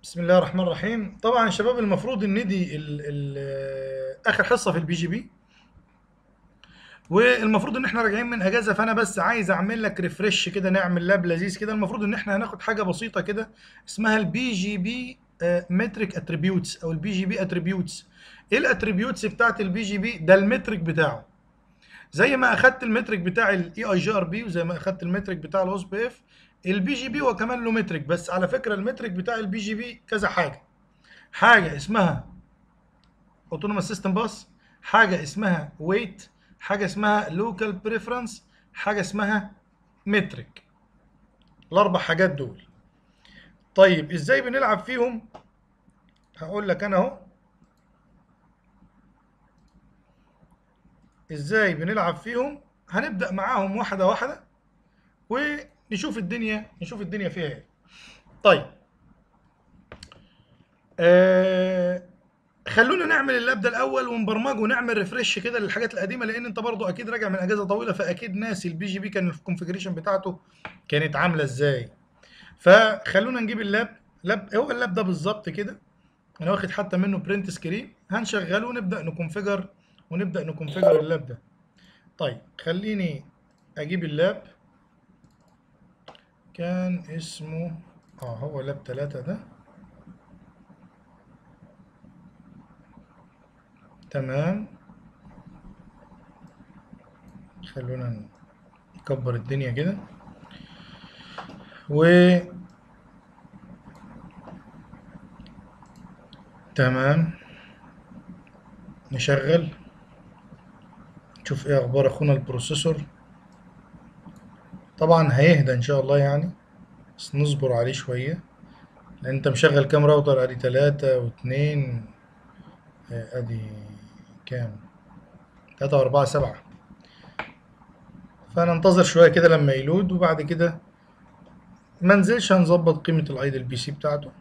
بسم الله الرحمن الرحيم طبعا يا شباب المفروض ان دي ال ال اخر حصه في البي جي بي والمفروض ان احنا راجعين من اجازه فانا بس عايز اعمل لك ريفرش كده نعمل لاب لذيذ كده المفروض ان احنا هناخد حاجه بسيطه كده اسمها البي جي بي متريك اتريبيوتس او البي جي بي اتريبيوتس ايه الاتريبيوتس بتاعت البي جي بي ده المترك بتاعه زي ما اخدت المترك بتاع الاي اي جي ار بي وزي ما اخدت المترك بتاع الاوس بي اف البي جي بي هو كمان له مترك بس على فكره المترك بتاع البي جي بي كذا حاجه حاجه اسمها اوتونوموس سيستم باس حاجه اسمها ويت حاجه اسمها لوكال بريفرنس حاجه اسمها مترك الاربع حاجات دول طيب ازاي بنلعب فيهم هقول لك انا اهو ازاي بنلعب فيهم هنبدا معاهم واحده واحده ونشوف الدنيا نشوف الدنيا فيها ايه طيب آه خلونا نعمل اللاب ده الاول ونبرمجه ونعمل ريفرش كده للحاجات القديمه لان انت برضو اكيد راجع من اجازه طويله فاكيد ناسي البي جي بي كان الكونفجريشن بتاعته كانت عامله ازاي فخلونا نجيب اللاب لاب هو اللاب ده بالظبط كده انا واخد حتى منه برنت سكرين هنشغله ونبدا نكونفجر ونبدا نكونفجر اللاب ده طيب خليني اجيب اللاب كان اسمه اه هو لاب 3 ده تمام خلونا نكبر الدنيا كده و تمام نشغل نشوف ايه اخبار اخونا البروسيسور طبعا هيهدى ان شاء الله يعني بس نصبر عليه شوية لان انت مشغل كام راوتر ادي تلاتة واتنين آه، ادي كام تلاتة واربعة سبعة فننتظر شوية كده لما يلود وبعد كده ما نزلش هنظبط قيمة الايدل البي سي بتاعته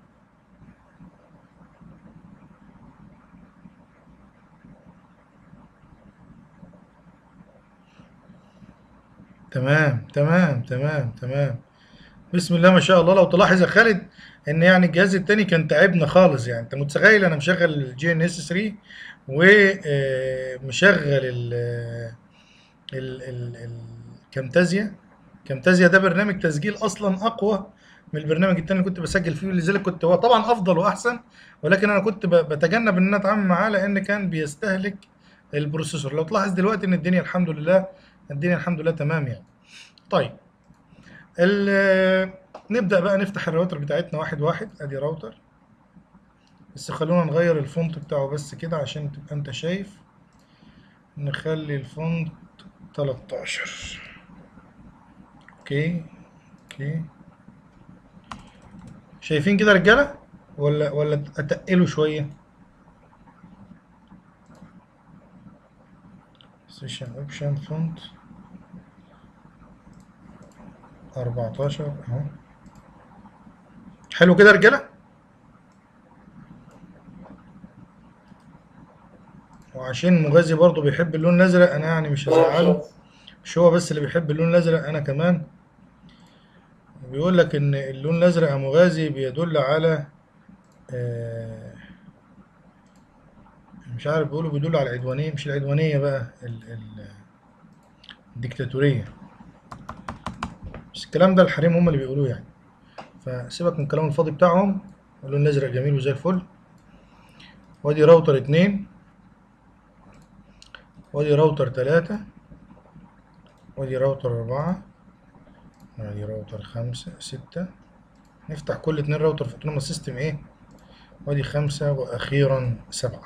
تمام تمام تمام تمام بسم الله ما شاء الله لو تلاحظ يا خالد ان يعني الجهاز التاني كان تعبنا خالص يعني انت متخيل انا مشغل الجي ان اس 3 ومشغل ال ال ال الكامتازيا كامتازيا ده برنامج تسجيل اصلا اقوى من البرنامج التاني اللي كنت بسجل فيه لذلك كنت هو طبعا افضل واحسن ولكن انا كنت ب- بتجنب ان انا اتعامل معاه لان كان بيستهلك البروسيسور لو تلاحظ دلوقتي ان الدنيا الحمد لله الدنيا الحمد لله تمام يعني طيب ال- نبدأ بقى نفتح الراوتر بتاعتنا واحد واحد ادي راوتر بس خلونا نغير الفونت بتاعه بس كده عشان تبقى انت شايف نخلي الفونت 13 اوكي اوكي شايفين كده يا رجاله ولا ولا اتقله شويه سيشن اوبشن فونت 14 اهو حلو كده يا رجاله وعشان مغازي برضو بيحب اللون الازرق انا يعني مش هزعله مش هو بس اللي بيحب اللون الازرق انا كمان بيقول لك ان اللون الازرق يا مغازي بيدل على آه، مش عارف بيقولوا بيدل على العدوانيه مش العدوانيه بقى ال- ال- الديكتاتوريه بس الكلام ده الحريم هم اللي بيقولوه يعني فسيبك من الكلام الفاضي بتاعهم اللون الازرق جميل وزي الفل وادي راوتر اتنين وادي راوتر تلاتة وادي راوتر أربعة وادي راوتر خمسة ستة نفتح كل اتنين راوتر في اوتونوموس سيستم ايه وادي خمسة واخيرا سبعة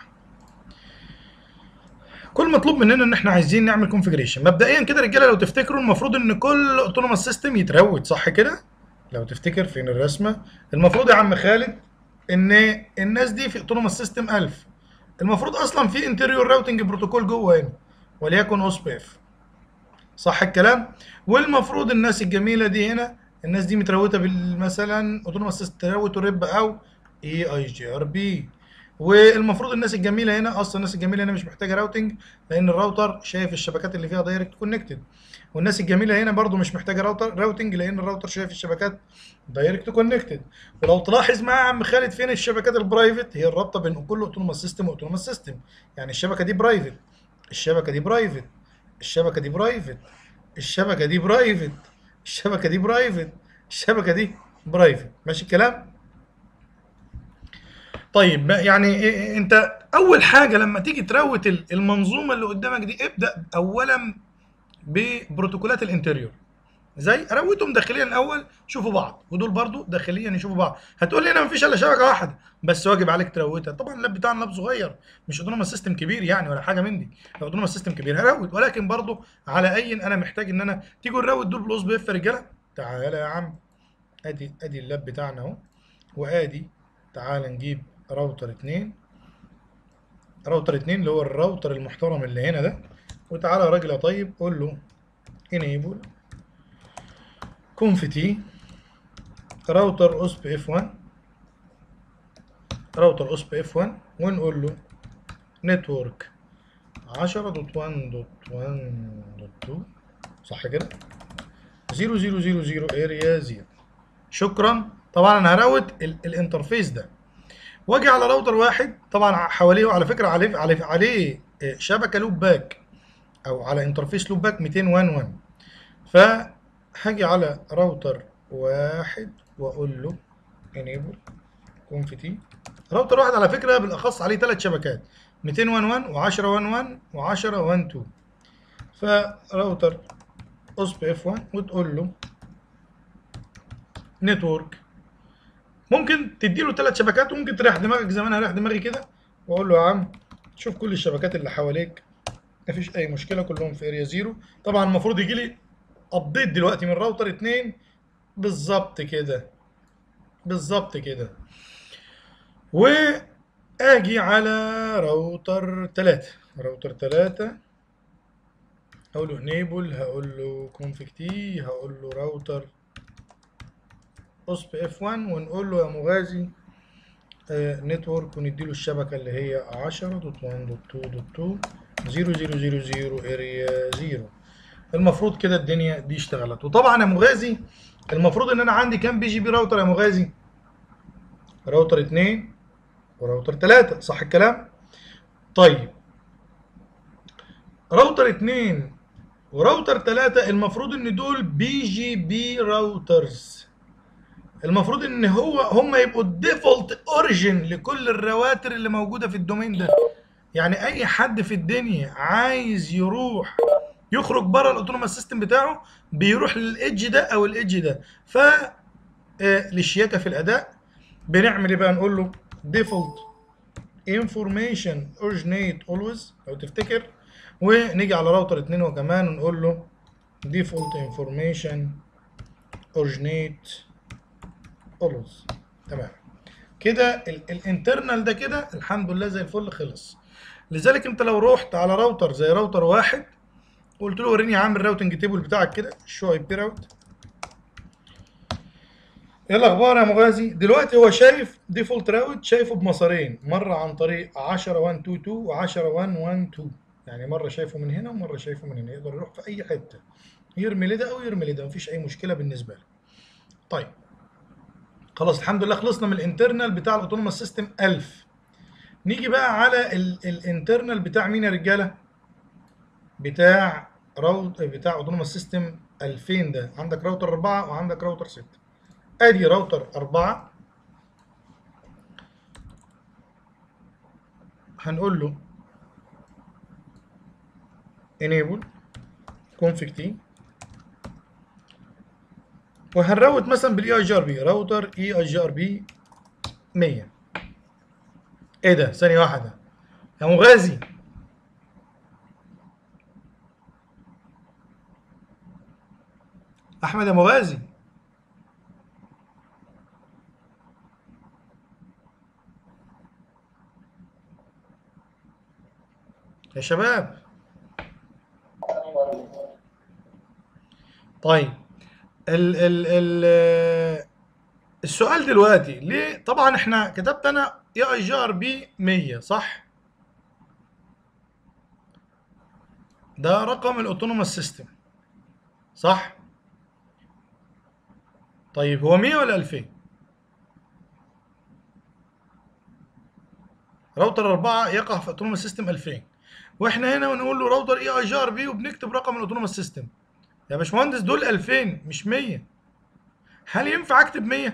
كل مطلوب مننا ان احنا عايزين نعمل كونفجريشن مبدئيا كده يا رجاله لو تفتكروا المفروض ان كل اوتونوموس سيستم يتروت صح كده لو تفتكر فين الرسمه المفروض يا عم خالد ان الناس دي في اوتونوموس سيستم 1000 المفروض اصلا في انتريور راوتنج بروتوكول جوه هنا وليكن اوس بي اف صح الكلام والمفروض الناس الجميله دي هنا الناس دي متروته بال- مثلا اوتونوموس سيستم تروت ريب او اي اي جي ار بي والمفروض الناس الجميله هنا اصلا الناس الجميله هنا مش محتاجه راوتنج لان الراوتر شايف الشبكات اللي فيها دايركت كونكتد والناس الجميله هنا برضو مش محتاجه راوتر راوتنج لان الراوتر شايف الشبكات دايركت كونكتد ولو تلاحظ معايا يا عم خالد فين الشبكات البرايفت هي الرابطه بين كل اوتونوماس سيستم واوتونوماس سيستم يعني الشبكه دي برايفت الشبكه دي برايفت الشبكه دي برايفت الشبكه دي برايفت الشبكه دي برايفت الشبكه دي برايفت ماشي الكلام طيب بقى يعني إيه- انت اول حاجه لما تيجي تروت ال- المنظومه اللي قدامك دي ابدا اولا ببروتوكولات الانتريور زي روتهم داخليا الاول شوفوا بعض ودول برضو داخليا يشوفوا بعض هتقول لي انا مفيش الا شبكه واحده بس واجب عليك تروتها طبعا اللاب بتاعنا لاب صغير مش اوتونوماس سيستم كبير يعني ولا حاجه من دي لو اوتونوماس سيستم كبير هروت ولكن برضو على اي انا محتاج ان انا تيجوا نروت دول بالاس بي اف يا رجاله تعالى يا عم ادي ادي اللاب بتاعنا اهو وادي تعالى نجيب راوتر 2 راوتر 2 اللي هو الراوتر المحترم اللي هنا ده وتعالى يا راجل يا طيب قول له enable كونفتي راوتر اوس بي اف 1 راوتر اوس بي اف 1 ونقول له نتورك 10.1.1.2 صح كده 0000 اريا 0 شكرا طبعا انا هراوت ال- الانترفيس ده واجي على راوتر واحد طبعا حواليه على فكره عليه عليه عليه آه، شبكه لوب باك او على انترفيس لوب باك 211 فهاجي على راوتر واحد واقول له enable كونفتي راوتر واحد على فكره بالاخص عليه ثلاث شبكات 211 و1011 و1012 فراوتر اس بي اف 1 وتقول له نتورك ممكن تديله ثلاث شبكات وممكن تريح دماغك زي ما انا هريح دماغي كده واقول له يا عم شوف كل الشبكات اللي حواليك مفيش اي مشكله كلهم في اريا زيرو طبعا المفروض يجي لي ابديت دلوقتي من راوتر 2 بالظبط كده بالظبط كده واجي على راوتر 3 راوتر 3 هقول له انيبل هقول له config تي هقول له راوتر اس بي اف 1 ونقول له يا مغازي نتورك ونديله الشبكه اللي هي 10.1.2.2 0000 اريا 0 المفروض كده الدنيا دي اشتغلت وطبعا يا مغازي المفروض ان انا عندي كام بي جي بي راوتر يا مغازي راوتر 2 وراوتر 3 صح الكلام طيب راوتر 2 وراوتر 3 المفروض ان دول بي جي بي راوترز المفروض ان هو هم يبقوا الديفولت اوريجن لكل الرواتر اللي موجوده في الدومين ده يعني اي حد في الدنيا عايز يروح يخرج بره الاوتونوماس سيستم بتاعه بيروح للايدج ده او الايدج ده ف آه، للشياكه في الاداء بنعمل ايه بقى نقول له ديفولت انفورميشن اوريجينيت اولويز لو تفتكر ونيجي على راوتر 2 وكمان ونقول له ديفولت انفورميشن اوريجينيت اولويز تمام كده الانترنال ده كده الحمد لله زي الفل خلص لذلك انت لو رحت على راوتر زي راوتر واحد قلت له وريني يا عم الراوتنج تيبل بتاعك كده شو اي بي راوت ايه الاخبار يا مغازي دلوقتي هو شايف ديفولت راوت شايفه بمسارين مره عن طريق 10122 و10112 يعني مره شايفه من هنا ومره شايفه من هنا يقدر يروح في اي حته يرمي لده او يرمي لده مفيش اي مشكله بالنسبه له طيب خلاص الحمد لله خلصنا من الانترنال بتاع الاوتونوماس سيستم 1000 نيجي بقى على الانترنال بتاع مين يا رجاله بتاع راوت بتاع اوتونوماس سيستم 2000 ده عندك راوتر 4 وعندك راوتر 6 ادي راوتر 4 هنقول له enable config t وهنروت مثلا بالاي اي جي ار بي راوتر اي اي جي ار بي 100 ايه ده ثانيه واحده يا مغازي احمد يا مغازي يا شباب طيب ال ال ال السؤال دلوقتي ليه طبعا احنا كتبت انا اي اي جي ار بي 100 صح ده رقم الاوتونوموس سيستم صح طيب هو 100 ولا 2000 راوتر 4 يقع في اوتونوموس سيستم 2000 واحنا هنا بنقول له راوتر اي اي جي ار بي وبنكتب رقم الاوتونوموس سيستم يا باشمهندس دول 2000 مش 100 هل ينفع اكتب 100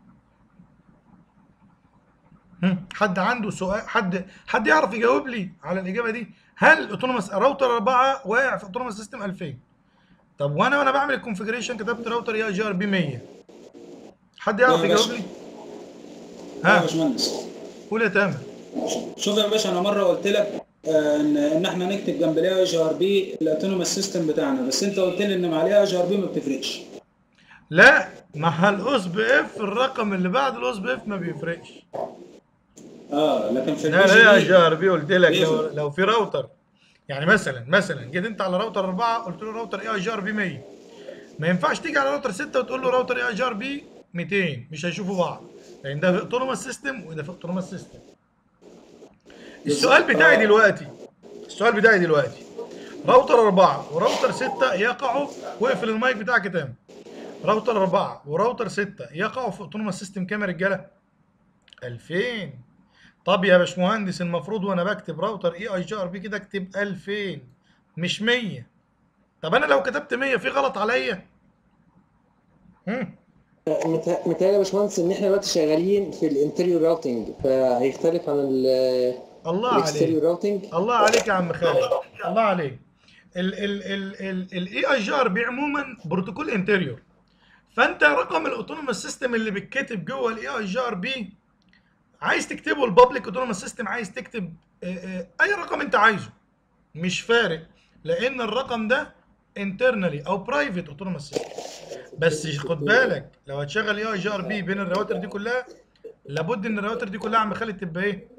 هم، حد عنده سؤال حد حد يعرف يجاوب لي على الاجابه دي هل اوتونوموس راوتر 4 واقع في اوتونوموس سيستم 2000 طب وانا وانا بعمل الكونفجريشن كتبت راوتر اي جي ار بي 100 حد يعرف لا يا يجاوب باشا. لي ها يا ها باشمهندس قول يا تامر شوف يا باشا انا مره قلت لك آه، ان ان احنا نكتب جنب الاي جي ار بي الاوتونوموس سيستم بتاعنا بس انت قلت لي ان مع الاي جي ار بي ما بتفرقش لا مع الاوس بي اف الرقم اللي بعد الاوس بي اف ما بيفرقش اه لكن في لا البي لا يا جي بي جار بي قلت لك لو بيفرق. لو في راوتر يعني مثلا مثلا جيت انت على راوتر 4 قلت له راوتر اي جي ار بي 100 ما ينفعش تيجي على راوتر 6 وتقول له راوتر اي جي ار بي 200 مش هيشوفوا بعض لان ده في اوتونوموس سيستم وده في اوتونوموس سيستم السؤال بتاعي آه. دلوقتي السؤال بتاعي دلوقتي راوتر 4 وراوتر 6 يقعوا واقفل المايك بتاعك يا تامر راوتر 4 وراوتر 6 يقعوا في اوتونوموس سيستم كام يا رجاله 2000 طب يا باشمهندس المفروض وانا بكتب راوتر اي اي جي ار بي كده اكتب 2000 مش 100 طب انا لو كتبت 100 في غلط عليا هم. مت- متهيألي يا باشمهندس ان احنا دلوقتي شغالين في الانتريور راوتنج فهيختلف عن الله الاكستيريور عليك راوتنج الله عليك يا عم خالد الله عليك ال ال ال ال الاي اي جي ار بي عموما بروتوكول انتريور فانت رقم الاوتونوموس سيستم اللي بيتكتب جوه الاي اي جي ار بي عايز تكتبه البابليك اوتونوموس سيستم عايز تكتب آه، آه، اي رقم انت عايزه مش فارق لان الرقم ده انترنالي او برايفت اوتونوموس سيستم بس خد بالك لو هتشغل اي اي جي ار بي بين الرواتر دي كلها لابد ان الرواتر دي كلها يا عم خالد تبقى ايه؟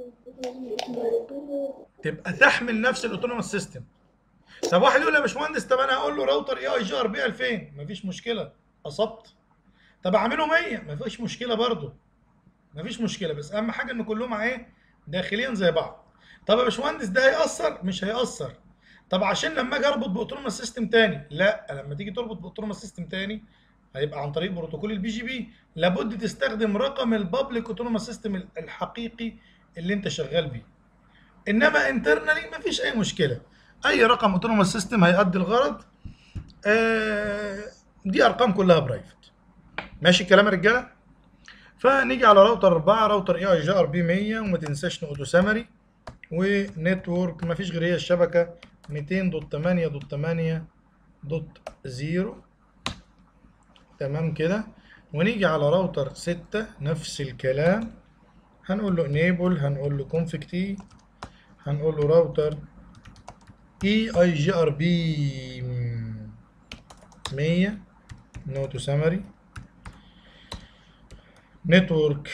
تبقى تحمل نفس الاوتونوموس سيستم طب واحد يقول لي يا باشمهندس طب انا هقول له راوتر اي اي جي ار بي 2000 مفيش مشكله اصبت طب اعمله 100 مفيش مشكله برضه مفيش مشكله بس اهم حاجه ان كلهم ايه داخليا زي بعض طب يا باشمهندس ده هيأثر مش هيأثر طب عشان لما اجي اربط باوتونوموس سيستم تاني لا لما تيجي تربط باوتونوموس سيستم تاني هيبقى عن طريق بروتوكول البي جي بي لابد تستخدم رقم البابليك اوتونوموس سيستم الحقيقي اللي انت شغال بيه انما انترنالي مفيش اي مشكله اي رقم اوتونوموس سيستم هيأدي الغرض آه دي ارقام كلها برايفت ماشي الكلام يا رجاله فنيجي على راوتر 4 راوتر اي اي جي ار بي 100 وما تنساش نقطه سمري ونتورك ما فيش غير هي الشبكه 200.8.8.0 تمام كده ونيجي على راوتر 6 نفس الكلام هنقول له enable هنقول له config t هنقول له راوتر اي اي جي ار بي 100 نوت سمري نتورك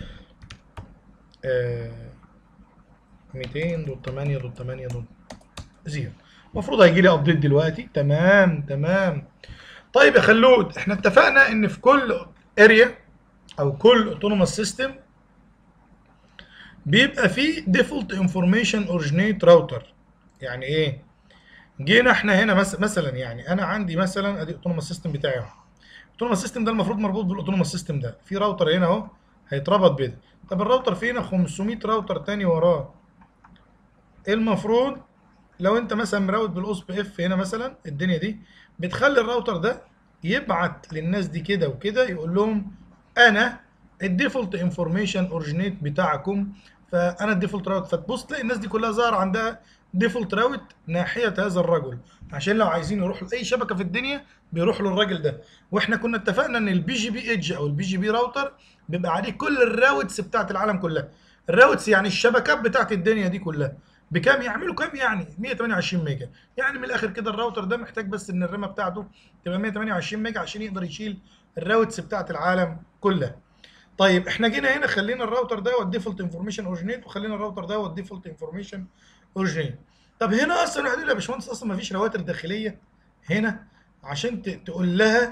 آه 200.8.8.0 المفروض هيجي لي ابديت دلوقتي تمام تمام طيب يا خلود احنا اتفقنا ان في كل اريا او كل اوتونوموس سيستم بيبقى فيه ديفولت انفورميشن اوريجينيت راوتر يعني ايه جينا احنا هنا مس- مثلا يعني انا عندي مثلا ادي اوتونوموس سيستم بتاعي اهو الاوتونوموس سيستم ده المفروض مربوط بالاوتونوموس سيستم ده في راوتر هنا اهو هيتربط بده طب الراوتر فينا 500 راوتر تاني وراه المفروض لو انت مثلا مراوت بالاوس بي اف هنا مثلا الدنيا دي بتخلي الراوتر ده يبعت للناس دي كده وكده يقول لهم انا الديفولت انفورميشن اوريجينيت بتاعكم فانا الديفولت راوت فتبص تلاقي الناس دي كلها ظاهر عندها ديفولت راوت ناحيه هذا الرجل عشان لو عايزين يروحوا لاي شبكه في الدنيا بيروحوا للراجل ده واحنا كنا اتفقنا ان البي جي بي ايدج او البي جي بي راوتر بيبقى عليه كل الراوتس بتاعت العالم كلها الراوتس يعني الشبكات بتاعت الدنيا دي كلها بكام يعملوا كام يعني 128 ميجا يعني من الاخر كده الراوتر ده محتاج بس ان الرامه بتاعته تبقى 128 ميجا عشان يقدر يشيل الراوتس بتاعت العالم كلها طيب احنا جينا هنا خلينا الراوتر ده هو الديفولت انفورميشن اوريجينيت وخلينا الراوتر ده هو الديفولت انفورميشن اوريجينيت طب هنا اصلا واحد يقول لي يا باشمهندس اصلا ما فيش رواتر داخليه هنا عشان ت- تقول لها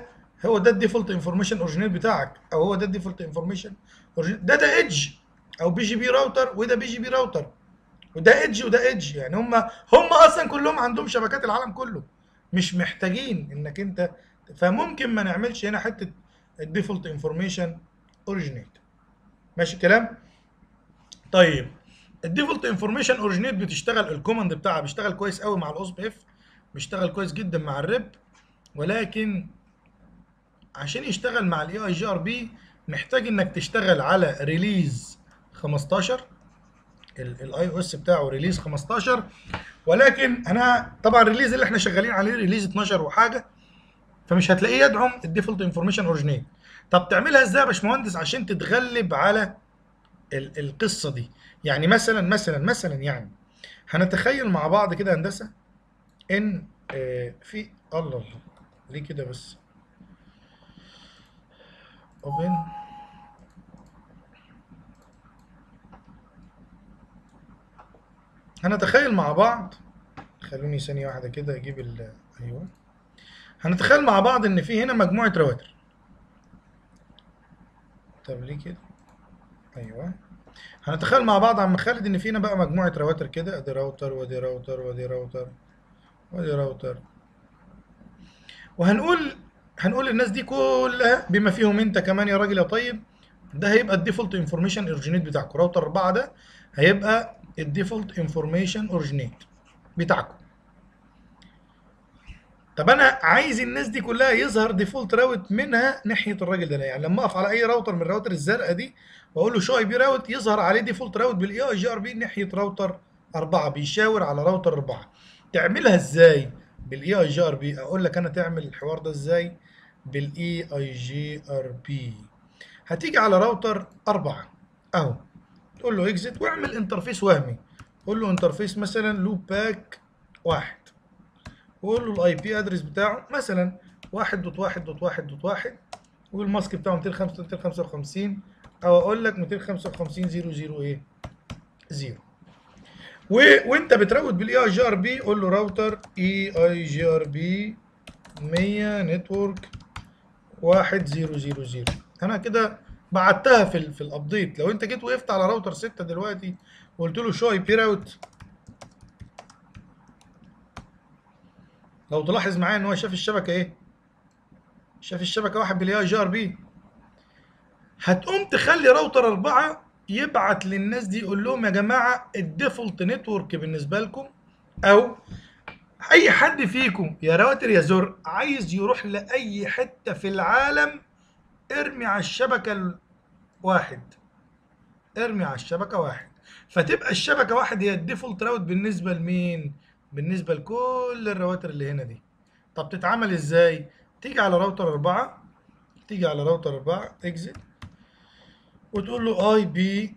هو ده الديفولت انفورميشن اوريجينيت بتاعك او هو ده الديفولت انفورميشن ده ده ايدج او بي جي بي راوتر وده بي جي بي راوتر وده ايدج وده ايدج يعني هم هم اصلا كلهم عندهم شبكات العالم كله مش محتاجين انك انت فممكن ما نعملش هنا حته الديفولت انفورميشن اوريجينيت ماشي الكلام طيب الديفولت انفورميشن اوريجينيت بتشتغل الكوماند بتاعها بيشتغل كويس قوي مع الاوس بي اف بيشتغل كويس جدا مع الريب ولكن عشان يشتغل مع الاي اي جي ار بي محتاج انك تشتغل على ريليز 15 الاي او اس بتاعه ريليز 15 ولكن انا طبعا الريليز اللي احنا شغالين عليه ريليز 12 وحاجه فمش هتلاقيه يدعم الديفولت انفورميشن اوريجينيت طب تعملها ازاي يا باشمهندس عشان تتغلب على ال- القصه دي يعني مثلا مثلا مثلا يعني هنتخيل مع بعض كده هندسه ان آه، في الله الله ليه كده بس اوبن هنتخيل مع بعض خلوني ثانية واحدة كده اجيب ال ايوه هنتخيل مع بعض ان في هنا مجموعة رواتر طب ليه كده ايوه هنتخيل مع بعض عم خالد ان في هنا بقى مجموعة رواتر كده ادي راوتر وادي راوتر وادي راوتر وادي راوتر وهنقول هنقول للناس دي كلها بما فيهم انت كمان يا راجل يا طيب ده هيبقى الديفولت انفورميشن اوريجينيت بتاعكم راوتر 4 ده هيبقى الديفولت انفورميشن اوريجينيت بتاعكم طب انا عايز الناس دي كلها يظهر ديفولت راوت منها ناحيه الراجل ده يعني لما اقف على اي راوتر من الراوتر الزرقاء دي واقول له شو اي بي راوت يظهر عليه ديفولت راوت بالاي اي جي ار بي ناحيه راوتر 4 بيشاور على راوتر 4 تعملها ازاي بالاي اي جي ار بي اقول لك انا تعمل الحوار ده ازاي بالاي اي جي ار بي هتيجي على راوتر 4 اهو تقول له اكزit واعمل انترفيس وهمي قول له انترفيس مثلا لوب باك واحد وقول له الاي بي ادرس بتاعه مثلا 1.1.1.1 والماسك بتاعه 205 255 او اقول لك 255 00 ايه 0 و... وانت بتراوت بالاي اي جي ار بي قول له راوتر اي اي جي ار بي 100 نتورك 1000 انا كده بعتها في ال في الابديت لو انت جيت وقفت على راوتر 6 دلوقتي وقلت له شو اي بي راوت لو تلاحظ معايا ان هو شاف الشبكه ايه شاف الشبكه واحد بالاي اي جي ار بي هتقوم تخلي راوتر أربعة يبعت للناس دي يقول لهم يا جماعة الديفولت نتورك بالنسبة لكم أو أي حد فيكم يا رواتر يا زر عايز يروح لأي حتة في العالم ارمي على الشبكة الواحد ارمي على الشبكة واحد فتبقى الشبكة واحد هي الديفولت راوت بالنسبة لمين؟ بالنسبة لكل الرواتر اللي هنا دي طب تتعمل ازاي؟ تيجي على راوتر أربعة تيجي على راوتر أربعة اكزit وتقول له اي بي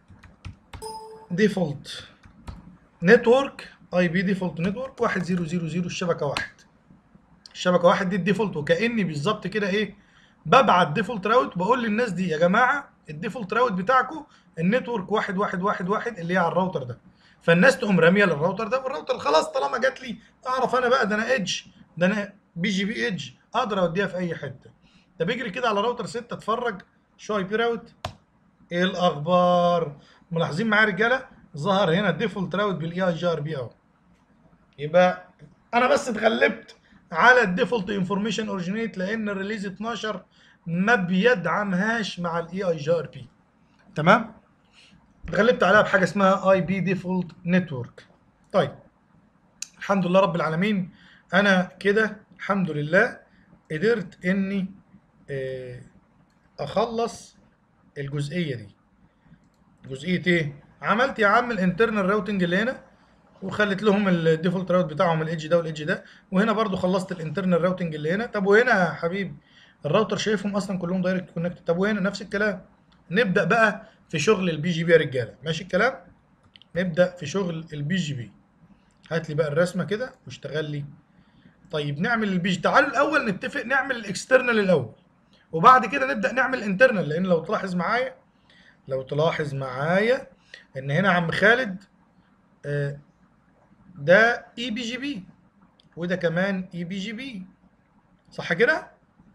ديفولت نتورك اي بي ديفولت نتورك 1000 الشبكه واحد الشبكه واحد دي الديفولت وكاني بالظبط كده ايه ببعت ديفولت راوت بقول للناس دي يا جماعه الديفولت راوت بتاعكم النتورك واحد واحد واحد واحد اللي هي على الراوتر ده فالناس تقوم راميه للراوتر ده والراوتر خلاص طالما جات لي اعرف انا بقى ده انا ايدج ده انا بي جي بي ايدج اقدر اوديها في اي حته ده بيجري كده على راوتر 6 اتفرج شو اي بي راوت ايه الاخبار ملاحظين معايا يا رجاله ظهر هنا الديفولت راوت بالاي اي جي ار بي اهو يبقى انا بس اتغلبت على الديفولت انفورميشن اوريجينيت لان الريليز 12 ما بيدعمهاش مع الاي اي جي ار بي تمام اتغلبت عليها بحاجه اسمها اي بي ديفولت نتورك طيب الحمد لله رب العالمين انا كده الحمد لله قدرت اني آه، اخلص الجزئيه دي جزئيه ايه عملت يا عم الانترنال راوتنج اللي هنا وخليت لهم الديفولت راوت بتاعهم الايدج ده والايدج ده وهنا برضو خلصت الانترنال راوتنج اللي هنا طب وهنا يا حبيبي الراوتر شايفهم اصلا كلهم دايركت كونكت طب وهنا نفس الكلام نبدا بقى في شغل البي جي بي يا رجاله ماشي الكلام نبدا في شغل البي جي بي هات لي بقى الرسمه كده واشتغل لي طيب نعمل البي جي تعالوا الاول نتفق نعمل الاكسترنال الاول وبعد كده نبدا نعمل انترنال لان لو تلاحظ معايا لو تلاحظ معايا ان هنا عم خالد آه، ده اي بي جي بي وده كمان اي بي جي بي صح كده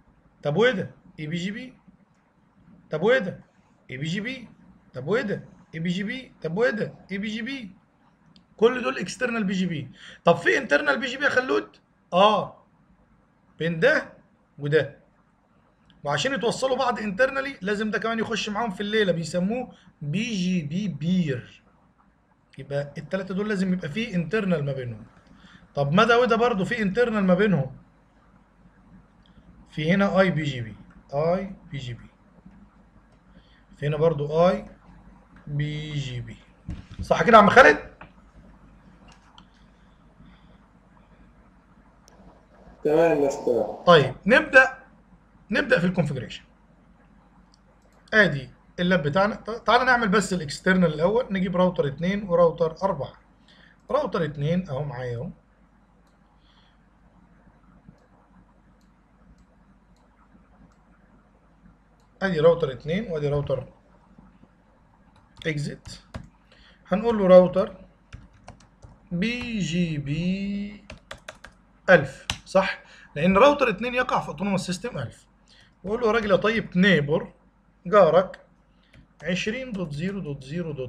طب وايه ده اي بي جي بي طب وايه ده اي بي جي بي طب وايه ده اي بي جي بي طب وايه ده اي بي جي بي كل دول اكسترنال بي جي بي طب في انترنال بي جي بي يا خلود اه بين ده وده وعشان يتوصلوا بعض انترنالي لازم ده كمان يخش معاهم في الليله بيسموه بي جي بي بير يبقى الثلاثه دول لازم يبقى فيه انترنال ما بينهم طب ما ده وده برضه في انترنال ما بينهم في هنا اي بي جي بي اي بي جي بي في هنا برضه اي بي جي بي صح كده يا عم خالد تمام يا مستر طيب نبدا نبدا في الكونفجريشن ادي اللاب بتاعنا ط- تعالى نعمل بس الاكسترنال الاول نجيب راوتر 2 وراوتر 4 راوتر 2 اهو معايا اهو ادي راوتر 2 وادي راوتر اكزيت هنقول له راوتر بي جي بي 1000 صح لان راوتر 2 يقع في اوتونوموس سيستم 1000 واقول له يا راجل يا طيب نيبر جارك 20.0.0.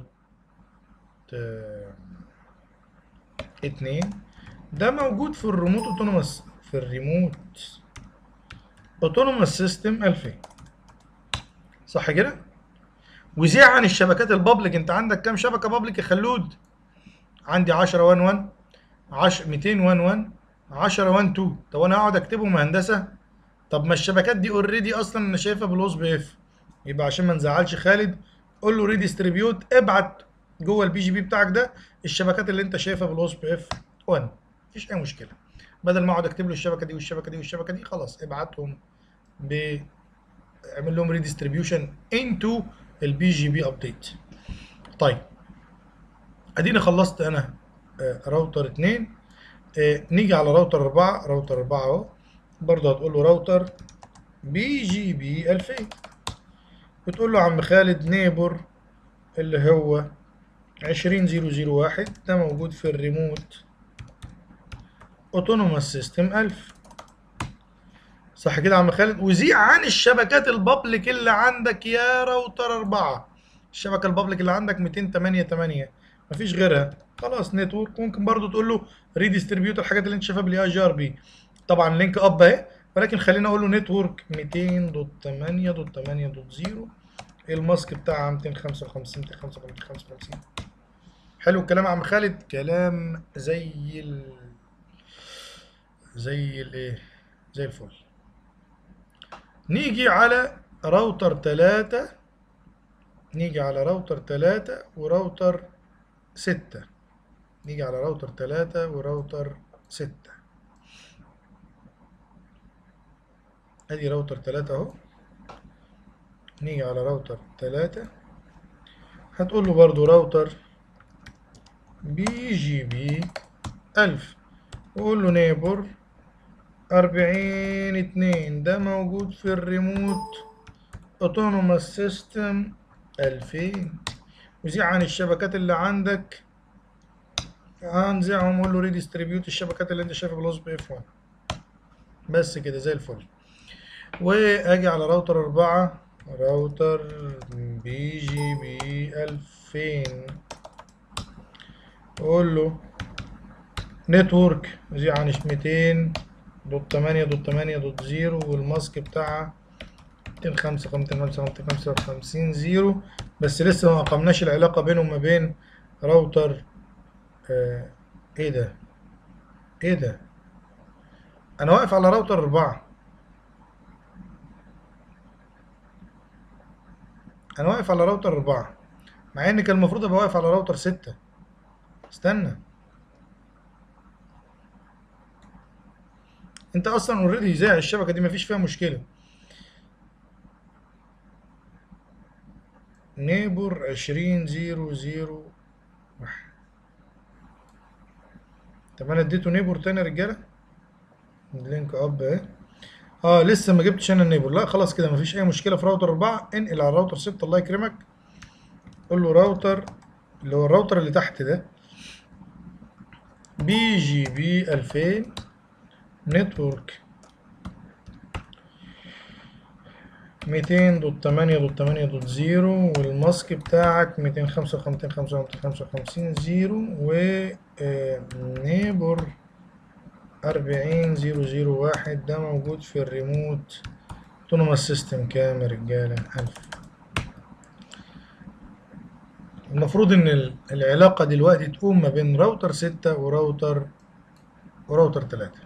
2 ده موجود في الريموت اوتونوموس في الريموت اوتونوموس سيستم 2000 صح كده وزيع عن الشبكات البابليك انت عندك كام شبكه بابليك يا خلود عندي 10 1 1 10 200 1 1 10 1 2 طب انا اقعد اكتبهم هندسه طب ما الشبكات دي اوريدي اصلا انا شايفها بالاوس بي اف يبقى عشان ما نزعلش خالد قول له ريديستريبيوت ابعت جوه البي جي بي بتاعك ده الشبكات اللي انت شايفها بالاوس بي اف 1 مفيش اي مشكله بدل ما اقعد اكتب له الشبكه دي والشبكه دي والشبكه دي خلاص ابعتهم ب اعمل لهم ريديستريبيوشن انتو البي جي بي ابديت طيب اديني خلصت انا آه، راوتر 2 آه، نيجي على راوتر 4 راوتر 4 اهو برضه هتقول له راوتر بي جي بي 2000 وتقول له عم خالد نيبر اللي هو 20001 ده موجود في الريموت اوتونوموس سيستم 1000 صح كده يا عم خالد وزيع عن الشبكات البابليك اللي عندك يا راوتر 4 الشبكه البابليك اللي عندك 288 مفيش غيرها خلاص نتورك ممكن برضو تقول له ريديستريبيوت الحاجات اللي انت شايفها بالاي جي ار بي طبعا لينك اب اهي ولكن خلينا اقول له نتورك 200.8.8.0 الماسك بتاعها 255 255 255 حلو الكلام يا عم خالد كلام زي ال زي الايه زي الفل نيجي على راوتر 3 نيجي على راوتر 3 وراوتر 6 نيجي على راوتر 3 وراوتر 6 ادي راوتر 3 اهو نيجي على راوتر 3 هتقول له برضو راوتر بي جي بي 1000 وقول له نيبر أربعين اتنين ده موجود في الريموت اوتونوموس سيستم ألفين وزيع عن الشبكات اللي عندك هنزعهم وقول له ريديستريبيوت الشبكات اللي انت شايفها بالاوس بي اف 1 بس كده زي الفل واجي على راوتر أربعة راوتر بي جي بي ألفين اقول له نتورك زي عن 200 دوت 8 دوت 8 دوت 0 والماسك بتاعها 205 255 زيرو بس لسه ما قمناش العلاقة بينه وما بين راوتر آه ايه ده ايه ده انا واقف على راوتر أربعة انا واقف على راوتر أربعة مع ان كان المفروض ابقى واقف على راوتر ستة استنى انت اصلا اوريدي زي الشبكه دي مفيش فيها مشكله نيبر عشرين زيرو زيرو واحد طب انا اديته نيبر تاني يا رجاله اللينك اب اهي اه لسه ما جبتش انا النيبر لا خلاص كده مفيش اي مشكله في راوتر أربعة انقل على راوتر ستة الله يكرمك قول له راوتر اللي هو الراوتر اللي تحت ده بي جي بي 2000 نتورك ميتين دوت تمانية دوت تمانية دوت زيرو والماسك بتاعك ميتين خمسة وخمسين خمسة خمسة وخمسين زيرو و آه، نيبر أربعين زيرو زيرو واحد ده موجود في الريموت اوتونوماس سيستم كام يا رجالة ألف المفروض إن ال- العلاقة دلوقتي تقوم ما بين راوتر ستة وراوتر وراوتر تلاتة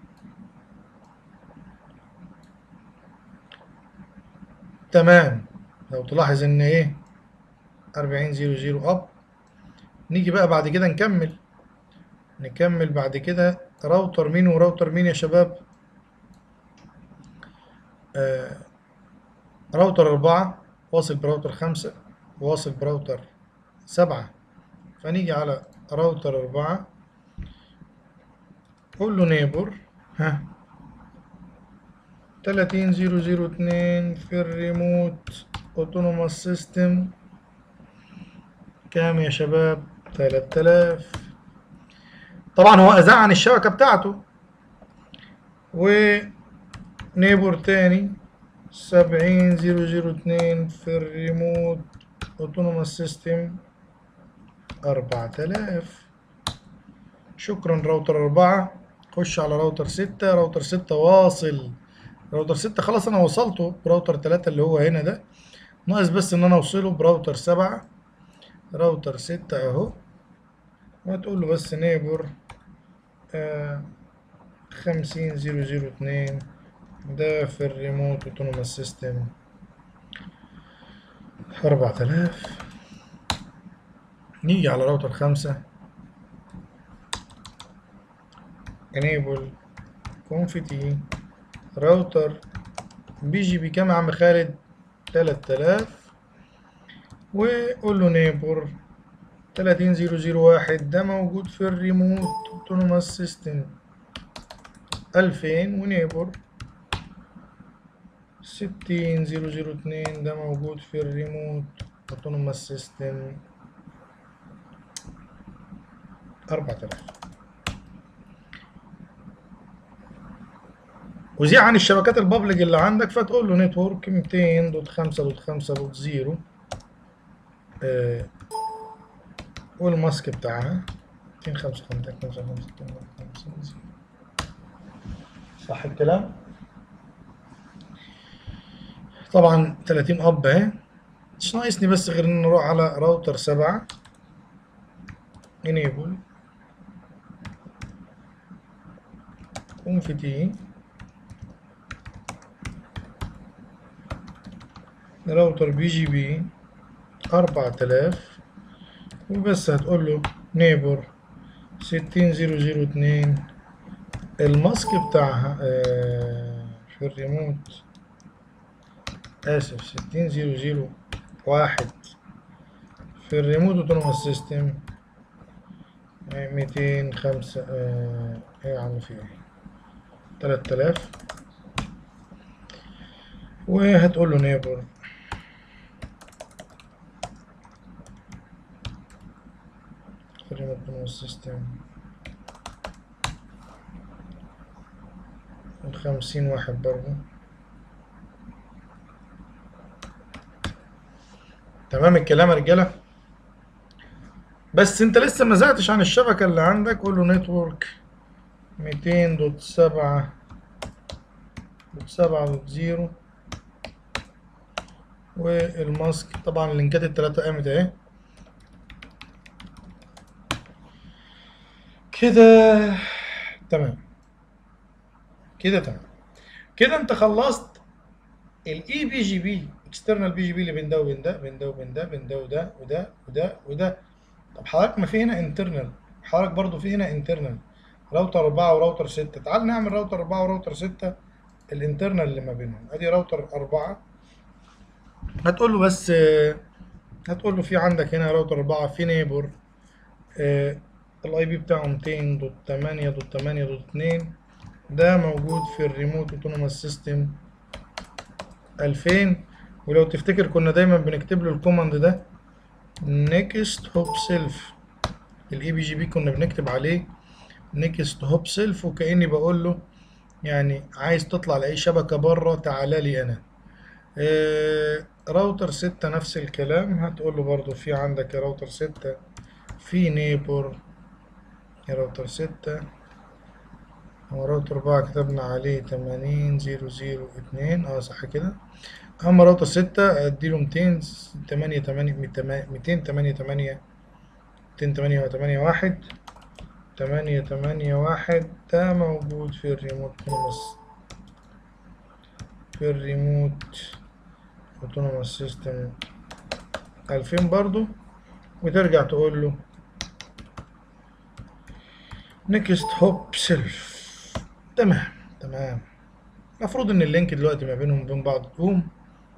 تمام لو تلاحظ إن إيه أربعين زيرو زيرو أب نيجي بقى بعد كده نكمل نكمل بعد كده راوتر مين وراوتر مين يا شباب آه راوتر أربعة واصل براوتر خمسة واصل براوتر سبعة فنيجي على راوتر أربعة قول له نيبر ها تلاتين زيرو زيرو اتنين في الريموت اوتونوماس سيستم كام يا شباب تلات آلاف طبعا هو أذاع عن الشبكة بتاعته ونيبر تاني سبعين زيرو زيرو اتنين في الريموت اوتونوماس سيستم أربعة آلاف شكرا راوتر أربعة خش على راوتر ستة راوتر ستة واصل راوتر ستة خلاص أنا وصلته براوتر تلاتة اللي هو هنا ده ناقص بس إن أنا أوصله براوتر سبعة راوتر ستة أهو وهتقول له بس نيبر آه خمسين زيرو زيرو اتنين ده في الريموت اوتونوماس سيستم أربعة آلاف نيجي على راوتر خمسة enable config راوتر بي جي بي كام يا عم خالد تلات آلاف وقول له نيبر تلاتين زيرو زيرو واحد ده موجود في الريموت اوتونوماس سيستم ألفين ونيبر ستين زيرو زيرو اتنين ده موجود في الريموت اوتونوماس سيستم أربعة آلاف وزيع عن الشبكات البابليك اللي عندك فتقول له نتورك ميتين دوت خمسة دوت خمسة دوت زيرو آه، والماسك بتاعها ميتين خمسة خمسة خمسة خمسة خمسة زيرو صح الكلام؟ طبعا 30 اب اهي مش ناقصني بس غير ان نروح على راوتر سبعة enable config راوتر بي جي بي أربعة آلاف وبس هتقول له نيبر ستين زيرو زيرو اتنين الماسك بتاعها آه، في الريموت آسف ستين زيرو زيرو واحد في الريموت اوتونوماس سيستم ميتين خمسة آه، ايه يا عم في ايه تلات آلاف وهتقول له نيبر في الريموت اوتونوماس سيستم الخمسين واحد برضه تمام الكلام يا رجاله بس انت لسه ما زعتش عن الشبكه اللي عندك قول له نتورك 200 دوت سبعة دوت سبعة دوت زيرو والماسك طبعا اللينكات التلاتة قامت اهي كده تمام كده تمام كده انت خلصت الاي بي جي بي اكسترنال بي جي بي اللي بين ده وبين ده بين ده وبين ده بين ده وده وده وده وده طب حضرتك ما في هنا انترنال حضرتك برضو في هنا انترنال راوتر 4 وراوتر 6 تعال نعمل راوتر 4 وراوتر 6 الانترنال اللي ما بينهم ادي راوتر 4 هتقول له بس آه، هتقول له في عندك هنا راوتر 4 في نيبر الاي بي بتاعه 200 دوت 8 دوت 8 دوت 2 ده موجود في الريموت اوتونوماس سيستم 2000 ولو تفتكر كنا دايما بنكتب له الكوماند ده نيكست هوب سيلف الاي بي جي بي كنا بنكتب عليه نيكست هوب سيلف وكاني بقول له يعني عايز تطلع لاي شبكه بره تعالى لي انا آه، راوتر ستة نفس الكلام هتقول له برضو في عندك يا راوتر ستة في نيبور يا راوتر ستة هو راوتر أربعة كتبنا عليه تمانين زيرو زيرو اتنين اه صح كده أما راوتر ستة اديله ميتين تمانية تمانية ميتين تمانية تمانية ميتين تمانية تمانية واحد تمانية تمانية واحد ده موجود في الريموت اوتونوموس في الريموت اوتونوموس سيستم ألفين برضو وترجع تقول له نيكست هوب سيلف تمام تمام المفروض ان اللينك دلوقتي ما بينهم وبين بعض تقوم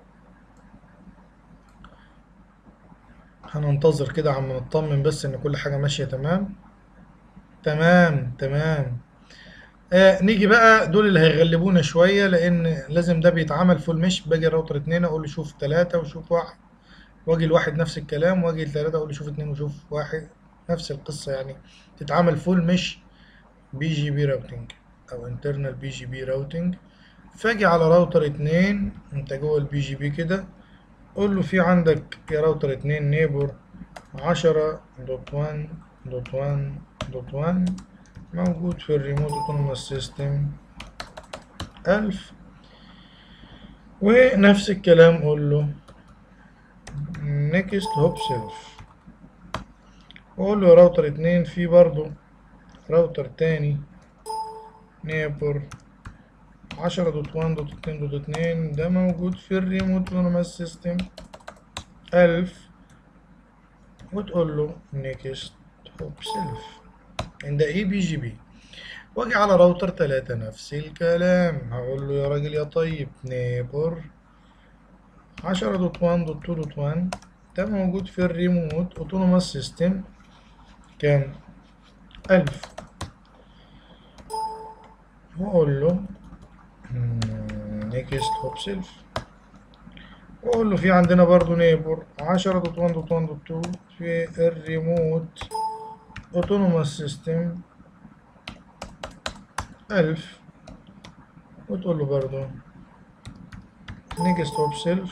هننتظر كده عم نطمن بس ان كل حاجة ماشية تمام تمام تمام آه نيجي بقى دول اللي هيغلبونا شوية لأن لازم ده بيتعمل فول مش باجي الراوتر اتنين أقول له شوف تلاتة وشوف واحد وأجي الواحد نفس الكلام وأجي التلاتة أقول له شوف اتنين وشوف واحد نفس القصة يعني تتعمل فول مش بي جي بي راوتنج أو انترنال بي جي بي راوتنج فاجي على راوتر اتنين انت جوه البي جي بي كده قول له في عندك يا راوتر اتنين نيبور عشرة دوت وان دوت وان دوت وان موجود في الريموت اوتونوموس سيستم ألف ونفس الكلام قول له نيكست هوب سيلف وقول له يا راوتر اتنين في برضو راوتر تاني نيبر عشرة دوت وان دوت اتنين دوت اتنين ده موجود في الريموت اوتونوموس سيستم ألف وتقول له نيكست هوب سيلف عند اي بي جي بي واجي على راوتر تلاتة نفس الكلام هقول له يا راجل يا طيب نيبر عشرة دوت وان دوت تو دوت وان ده موجود في الريموت اوتونوموس سيستم كام ألف وأقول له نيكست هوب سيلف وأقول له في عندنا برضو نيبر عشرة دوت وان دوت وان دوت تو في الريموت اوتونوموس سيستم ألف وتقول له برضو نيكست هوب سيلف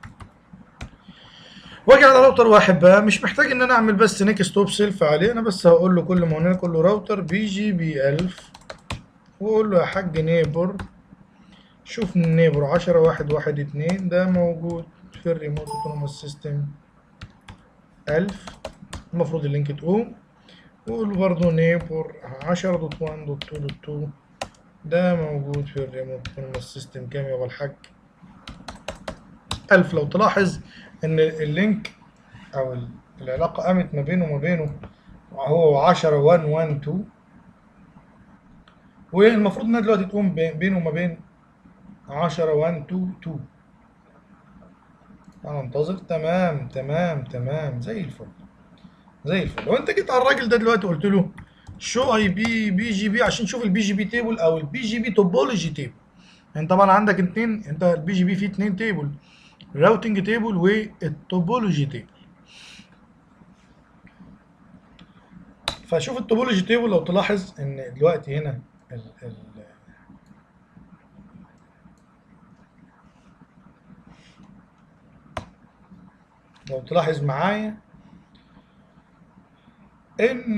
واجي على راوتر واحد بقى مش محتاج ان انا اعمل بس نيكست هوب سيلف عليه انا بس هقول له كل ما هناك اقول له راوتر بي جي بي ألف واقول له يا حاج نيبر شوف النيبر عشرة واحد واحد اتنين ده موجود في الريموت اوتونوموس سيستم ألف المفروض اللينك تقوم وقول برضه نيبر عشرة دوت وان دوت تو دوت تو ده موجود في الريموت اوتونوموس سيستم كام يا ابو الحاج ألف لو تلاحظ إن اللينك أو ال- العلاقة قامت ما بينه وما بينه هو عشرة وان وان تو والمفروض إنها دلوقتي تقوم بي- بينه وما بين عشرة وان تو تو أنا انتظر تمام تمام تمام زي الفل زي الفل لو انت جيت على الراجل ده دلوقتي قلت له شو اي بي بي جي بي عشان تشوف البي جي بي تيبل او البي جي بي توبولوجي تيبل انت طبعا عندك اتنين انت البي جي بي فيه اتنين تيبل الراوتنج تيبل والتوبولوجي تيبل فشوف التوبولوجي تيبل لو تلاحظ ان دلوقتي هنا ال ال لو تلاحظ معايا ان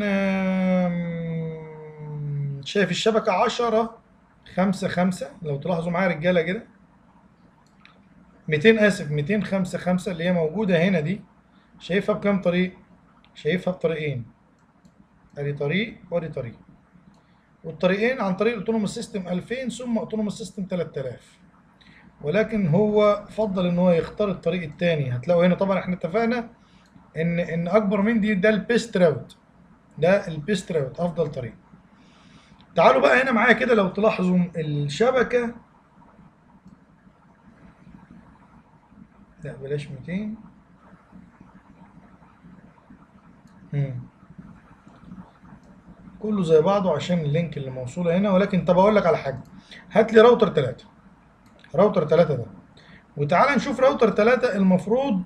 آم، شايف الشبكة عشرة خمسة خمسة لو تلاحظوا معايا رجالة كده ميتين آسف ميتين خمسة خمسة اللي هي موجودة هنا دي شايفها بكام طريق؟ شايفها بطريقين ادي طريق وادي طريق والطريقين عن طريق الاوتونوموس سيستم 2000 ثم اوتونوموس سيستم 3000 ولكن هو فضل ان هو يختار الطريق التاني هتلاقوا هنا طبعا احنا اتفقنا ان ان اكبر من دي ده البيست راوت ده البيست راوت افضل طريق تعالوا بقى هنا معايا كده لو تلاحظوا الشبكة لا بلاش 200 مم. كله زي بعضه عشان اللينك اللي موصولة هنا ولكن طب اقول لك على حاجة هات لي راوتر 3 راوتر 3 ده وتعالى نشوف راوتر 3 المفروض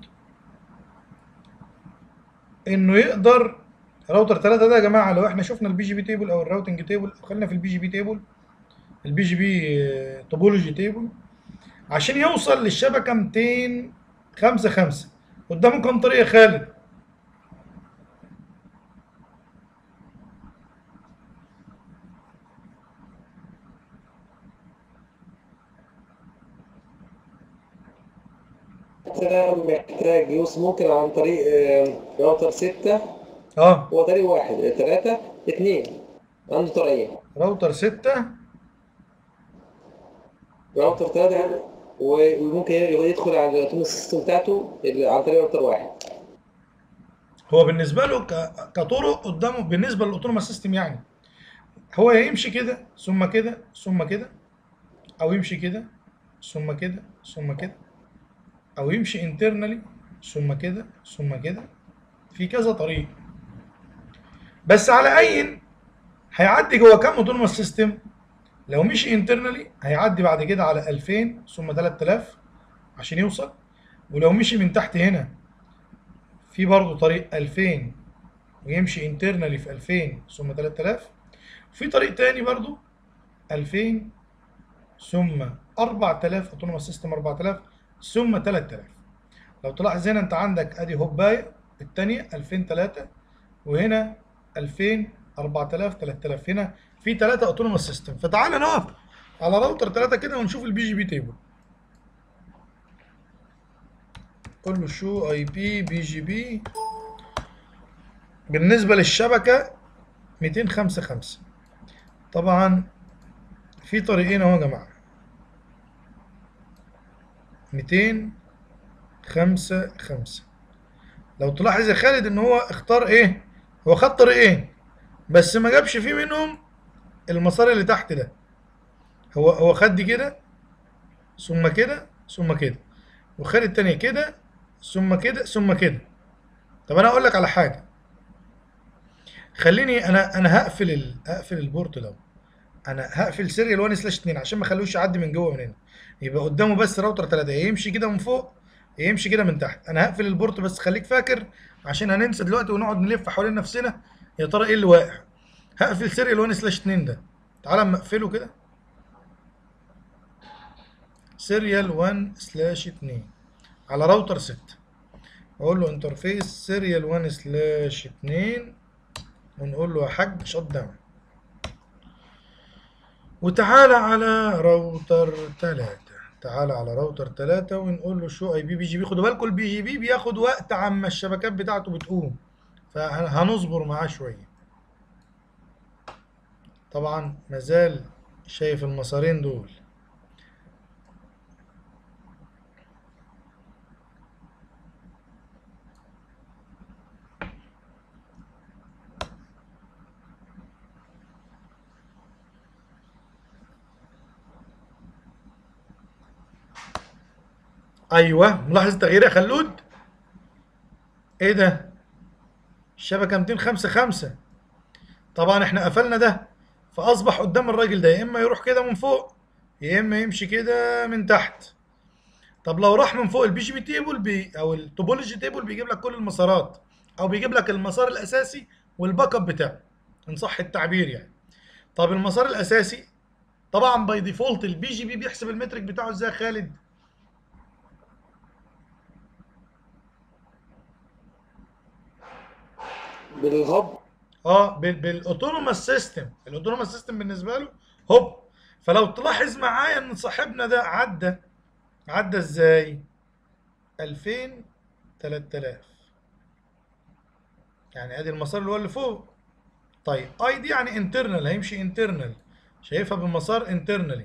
انه يقدر راوتر 3 ده يا جماعه لو احنا شفنا البي جي بي تيبل او الراوتنج تيبل خلينا في البي جي بي تيبل البي جي بي توبولوجي تيبل عشان يوصل للشبكه 200 5 5 قدامه كام طريق يا خالد ده محتاج يوصل ممكن عن طريق آه، راوتر 6 اه هو طريق واحد 3 2 عنده طريقين راوتر 6 راوتر 3 وممكن يدخل على الاوتوميك سيستم بتاعته اللي عن طريق راوتر واحد هو بالنسبه له ك- كطرق قدامه بالنسبه للاوتونوماس سيستم يعني هو يا يمشي كده ثم كده ثم كده او يمشي كده ثم كده ثم كده او يمشي انترنالي ثم كده ثم كده في كذا طريق بس على اي هيعدي جوه كام اوتونوماس سيستم لو مشي انترنالي هيعدي بعد كده على 2000 ثم 3000 عشان يوصل ولو مشي من تحت هنا في برضه طريق 2000 ويمشي انترنالي في 2000 ثم 3000 في طريق تاني برضه 2000 ثم 4000 اوتونوماس سيستم 4000 ثم 3000 لو تلاحظ هنا انت عندك ادي هوبايه الثانيه 2003 وهنا 2000 4000 3000 هنا في ثلاثه اوتونوماس سيستم فتعالى نقف على راوتر ثلاثه كده ونشوف البي جي بي تيبل قول له شو اي بي بي جي بي بالنسبه للشبكه 255 طبعا في طريقين اهو يا جماعه 255 لو تلاحظ يا خالد ان هو اختار ايه هو خد طريقين بس ما جابش فيه منهم المسار اللي تحت ده هو هو خد دي كده ثم كده ثم كده وخد التانية كده ثم كده ثم كده طب انا اقول لك على حاجه خليني انا انا هقفل ال... هقفل البورت ده انا هقفل سيريال 1 سلاش 2 عشان ما اخلوش يعدي من جوه من هنا يبقى قدامه بس راوتر 3 يمشي كده من فوق يمشي كده من تحت انا هقفل البورت بس خليك فاكر عشان هننسى دلوقتي ونقعد نلف حوالين نفسنا يا ترى ايه اللي واقع هقفل سيريال 1 سلاش 2 ده تعالى اما اقفله كده سيريال 1 سلاش 2 على راوتر 6 اقول له انترفيس سيريال 1 سلاش 2 ونقول له يا حاج شت داون وتعالى على راوتر 3 تعالى على راوتر 3 ونقول له شو اي بي بي جي بي خدوا بالكم البي جي بي بياخد وقت عما الشبكات بتاعته بتقوم فهنصبر معاه شويه طبعا مازال شايف المسارين دول ايوه ملاحظ التغيير يا خلود ايه ده الشبكه 255 طبعا احنا قفلنا ده فاصبح قدام الراجل ده يا اما يروح كده من فوق يا اما يمشي كده من تحت طب لو راح من فوق البي جي بي تيبل بي او التوبولوجي تيبل بيجيب لك كل المسارات او بيجيب لك المسار الاساسي والباك اب بتاعه ان صح التعبير يعني طب المسار الاساسي طبعا باي ديفولت البي جي بي بيحسب المترك بتاعه ازاي يا خالد بالهب اه بالاوتونوماس سيستم الاوتونوماس سيستم بالنسبه له هوب فلو تلاحظ معايا ان صاحبنا ده عدى عدى ازاي 2000 3000 يعني ادي المسار اللي هو اللي فوق طيب اي دي يعني انترنال هيمشي انترنال شايفها بالمسار انترنالي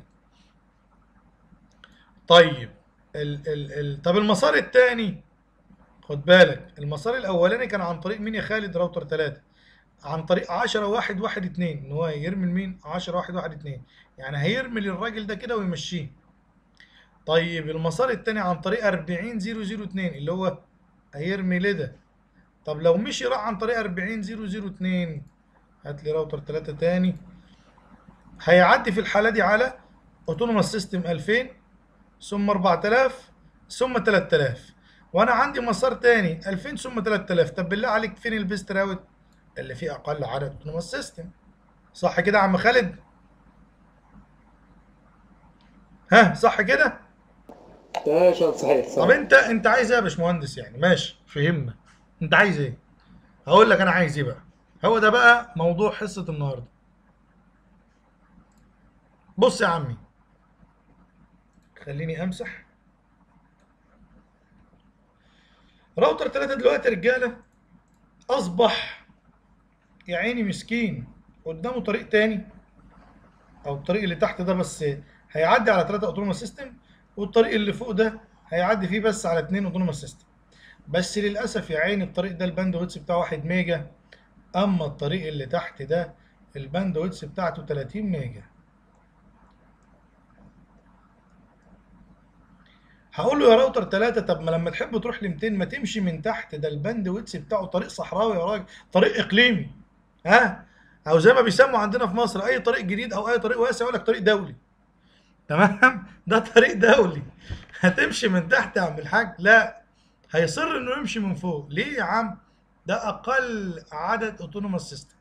طيب ال ال ال طب المسار الثاني خد بالك المسار الاولاني كان عن طريق مين يا خالد راوتر 3 عن طريق 10 1 1 2 ان هو يرمي لمين 10 1 1 2 يعني هيرمي للراجل ده كده ويمشيه طيب المسار التاني عن طريق 40 0 0 2 اللي هو هيرمي لده طب لو مشي راح عن طريق 40 0 0 2 هات لي راوتر 3 تاني هيعدي في الحالة دي على اوتونوماس سيستم 2000 ثم 4000 ثم 3000 وانا عندي مسار تاني 2000 ثم 3000 طب بالله عليك فين البيست راوت اللي فيه اقل عدد اوتونوماس سيستم صح كده يا عم خالد ها صح كده تمام يا باشمهندس صحيح طب صحيح انت انت عايز ايه يا باشمهندس يعني ماشي فهمنا انت عايز ايه هقول لك انا عايز ايه بقى هو ده بقى موضوع حصة النهارده بص يا عمي خليني امسح راوتر 3 دلوقتي يا رجاله اصبح يا عيني مسكين قدامه طريق تاني او الطريق اللي تحت ده بس هيعدي على 3 اوتونوموس سيستم والطريق اللي فوق ده هيعدي فيه بس على 2 اوتونوموس سيستم بس للاسف يا عيني الطريق ده الباند ويدث بتاعه 1 ميجا اما الطريق اللي تحت ده الباند ويدث بتاعته 30 ميجا هقول له يا راوتر 3 طب ما لما تحب تروح ل 200 ما تمشي من تحت ده الباند ويدث بتاعه طريق صحراوي يا راجل طريق اقليمي ها او زي ما بيسموا عندنا في مصر اي طريق جديد او اي طريق واسع يقول لك طريق دولي تمام ده طريق دولي هتمشي من تحت يا عم الحاج لا هيصر انه يمشي من فوق ليه يا عم ده اقل عدد اوتونوموس سيستم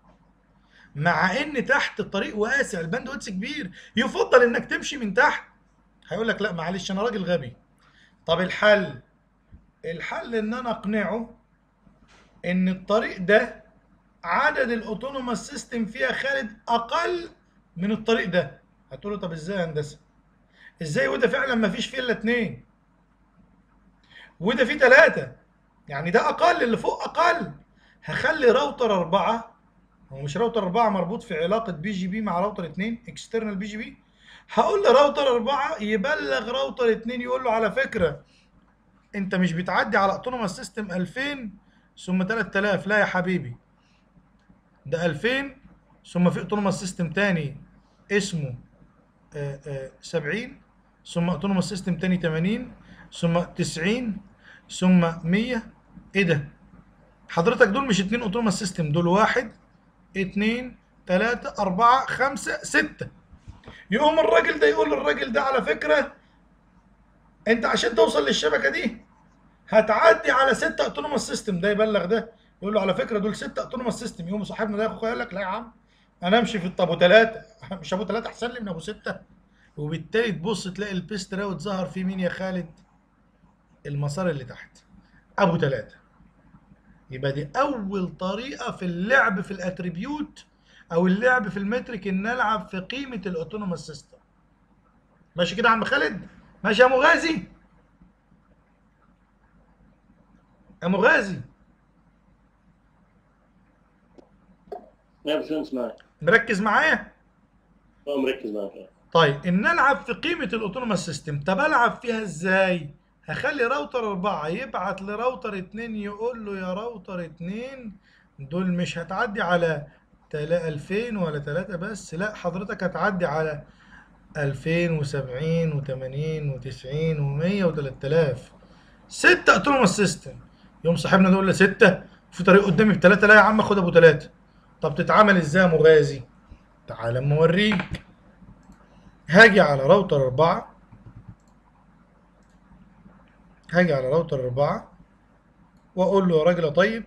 مع ان تحت الطريق واسع الباند ويدث كبير يفضل انك تمشي من تحت هيقول لك لا معلش انا راجل غبي طب الحل الحل ان انا اقنعه ان الطريق ده عدد الاوتونوموس سيستم فيها خالد اقل من الطريق ده هتقول له طب ازاي يا هندسه ازاي وده فعلا ما فيش فيه الا اتنين وده فيه تلاتة يعني ده اقل اللي فوق اقل هخلي راوتر اربعة هو مش راوتر اربعة مربوط في علاقة بي جي بي مع راوتر اتنين اكسترنال بي جي بي هقول لراوتر اربعة يبلغ راوتر اتنين يقول له على فكرة انت مش بتعدي على اوتونوموس سيستم 2000 ثم 3000 لا يا حبيبي ده 2000 ثم في اوتونوموس سيستم تاني اسمه آه، آه، 70 ثم اوتونوموس سيستم تاني 80 ثم 90 ثم 100 ايه ده حضرتك دول مش اتنين اوتونوموس سيستم دول واحد اتنين تلاتة أربعة خمسة ستة يقوم الراجل ده يقول للراجل ده على فكرة انت عشان توصل للشبكة دي هتعدي على ستة اوتونوموس سيستم ده يبلغ ده يقول له على فكرة دول ستة اوتونوموس سيستم يقوم صاحبنا ده ياخد يقول لك لا يا عم انا امشي في الط- ابو ثلاثة مش ابو ثلاثة احسن لي من ابو ستة وبالتالي تبص تلاقي البيست راوت ظهر فيه مين يا خالد المسار اللي تحت ابو ثلاثة يبقى دي اول طريقة في اللعب في الاتريبيوت او اللعب في المترك ان نلعب في قيمة الاوتونوموس سيستم ماشي كده يا عم خالد ماشي يا مغازي يا مغازي يا باشمهندس معاك مركز معايا اه مركز معاك طيب ان العب في قيمه الاوتونوموس سيستم طب العب فيها ازاي هخلي راوتر أربعة يبعت لراوتر اتنين يقول له يا راوتر اتنين دول مش هتعدي على تلا- 2000 ولا 3 بس لا حضرتك هتعدي على 2070 و80 و90 و100 و3000 ستة اوتونوموس سيستم يوم صاحبنا ده يقول لي ستة في طريق قدامي بثلاثة لا يا عم خد ابو ثلاثة طب تتعامل ازاي يا مغازي تعال اما اوريك هاجي على راوتر أربعة هاجي على راوتر أربعة وأقول له يا راجل يا طيب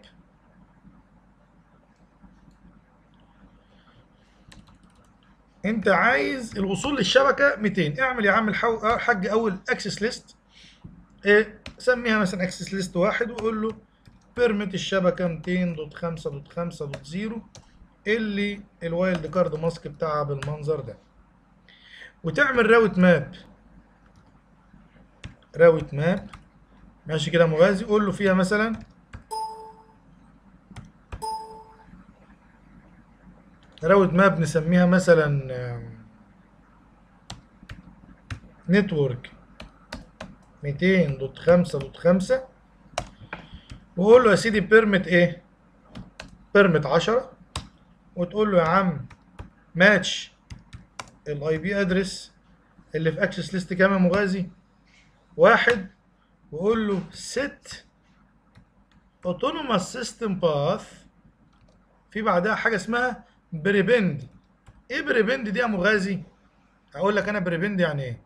أنت عايز الوصول للشبكة 200 اعمل يا عم الحو- الحاج أول أكسس ليست إيه سميها مثلا أكسس ليست واحد وقول له بيرميت الشبكة 200.5.5.0 اللي الوايلد كارد ماسك بتاعها بالمنظر ده وتعمل راوت ماب راوت ماب ماشي كده موازي قول له فيها مثلا راوت ماب نسميها مثلا نتورك 200.5.5 وقول له يا سيدي بيرمت ايه بيرمت 10 وتقول له يا عم ماتش الاي بي ادرس اللي في اكسس ليست كام يا مغازي واحد وقول له set autonomous system path في بعدها حاجه اسمها بريبند ايه بريبند دي يا مغازي اقول لك انا بريبند يعني ايه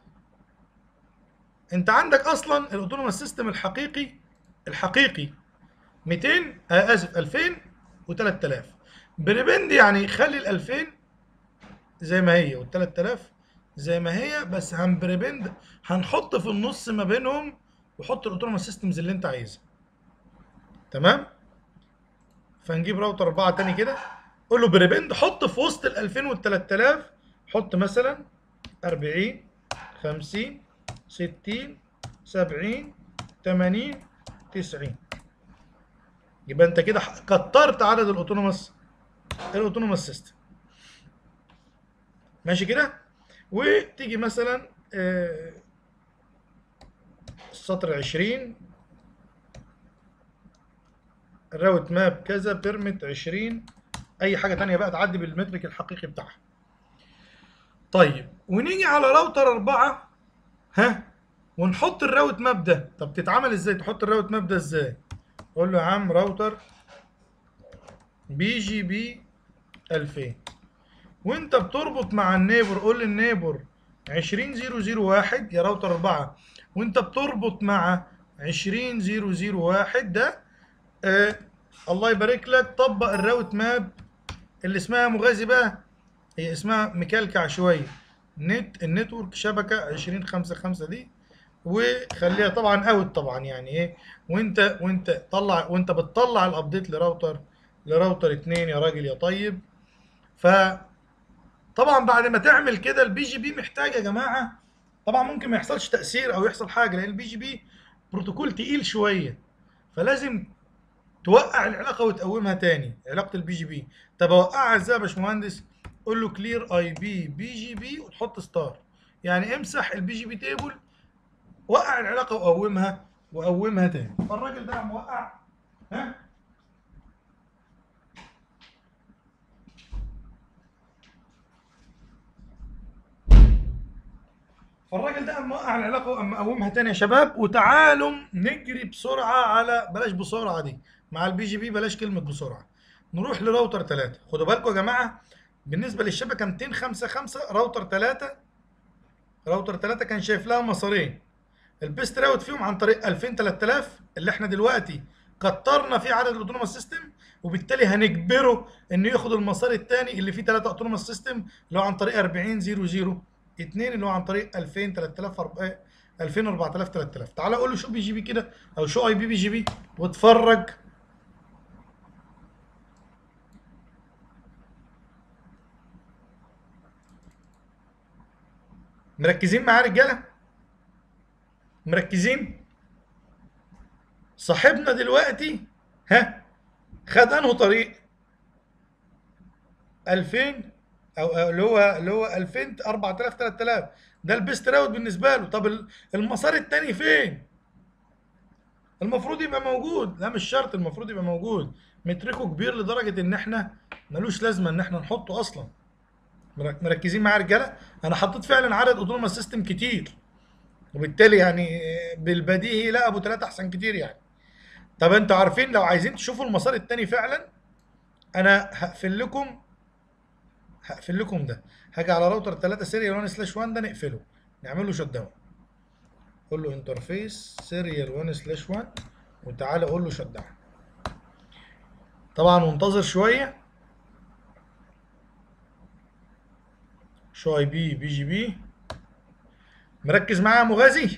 انت عندك اصلا الاوتونوموس سيستم الحقيقي الحقيقي 200 آه اسف 2000 و3000 بريبند يعني خلي ال 2000 زي ما هي وال 3000 زي ما هي بس هنبريبند هنحط في النص ما بينهم وحط الاوتونوموس سيستمز اللي انت عايزها تمام فنجيب راوتر 4 تاني كده قول له بريبند حط في وسط ال 2000 وال 3000 حط مثلا 40 50 60 70 80 90 يبقى انت كده ح- كترت عدد الاوتونوموس الاوتونوموس سيستم ماشي كده وتيجي مثلا آه، السطر 20 الراوت ماب كذا بيرمت 20 اي حاجه تانية بقى تعدي بالمترك الحقيقي بتاعها طيب ونيجي على راوتر أربعة ها ونحط الراوت ماب ده طب تتعمل ازاي تحط الراوت ماب ده ازاي قول له يا عم راوتر بي جي بي 2000 وانت بتربط مع النيبر قول للنيبر 20001 يا راوتر 4 وانت بتربط مع 20001 ده آه الله يبارك لك طبق الراوت ماب اللي اسمها مغازي بقى هي اسمها مكلكع شويه نت النتورك شبكه 2055 دي وخليها طبعا اوت طبعا يعني ايه وانت وانت طلع وانت بتطلع الابديت لراوتر لراوتر 2 يا راجل يا طيب ف طبعا بعد ما تعمل كده البي جي بي محتاج يا جماعه طبعا ممكن ما يحصلش تاثير او يحصل حاجه لان البي جي بي بروتوكول تقيل شويه فلازم توقع العلاقه وتقومها تاني علاقه البي جي بي طب اوقعها ازاي يا باشمهندس قول له كلير اي بي بي جي بي وتحط ستار يعني امسح البي جي بي تيبل وقع العلاقه وقومها وقومها تاني فالراجل ده موقع ها فالراجل ده قام موقع العلاقه وقام مقومها تاني يا شباب وتعالوا نجري بسرعه على بلاش بسرعه دي مع البي جي بي بلاش كلمه بسرعه نروح لراوتر 3 خدوا بالكم يا جماعه بالنسبه للشبكه 255 راوتر 3 راوتر 3 كان شايف لها مسارين البيست راوت فيهم عن طريق 2000 3000 اللي احنا دلوقتي كترنا فيه عدد الاوتونوموس سيستم وبالتالي هنجبره انه ياخد المسار الثاني اللي فيه 3 اوتونوموس سيستم اللي هو عن طريق 40 00 2 اللي هو عن طريق 2000 3000 أرب- 2000 4000 3000 تعالى قول له شو بي جي بي كده او شو اي بي بي جي بي واتفرج مركزين معايا يا رجاله مركزين صاحبنا دلوقتي ها خد انه طريق 2000 او أو اللي هو اللي هو 2000 4000 3000 ده البيست راوت بالنسبه له طب ال- المسار التاني فين المفروض يبقى موجود لا مش شرط المفروض يبقى موجود متركه كبير لدرجه ان احنا ملوش لازمه ان احنا نحطه اصلا مرك- مركزين معايا يا رجاله انا حطيت فعلا عدد اوتونوموس سيستم كتير وبالتالي يعني بالبديهي لا ابو ثلاثة احسن كتير يعني طب انتوا عارفين لو عايزين تشوفوا المسار التاني فعلا انا هقفل لكم هقفل لكم ده هاجي على راوتر 3 سيريال 1 سلاش 1 ده نقفله نعمل له شت داون قول له انترفيس سيريال 1 سلاش 1 وتعالى قول له شت داون طبعا وانتظر شويه شو اي بي بي جي بي مركز معايا يا مغازي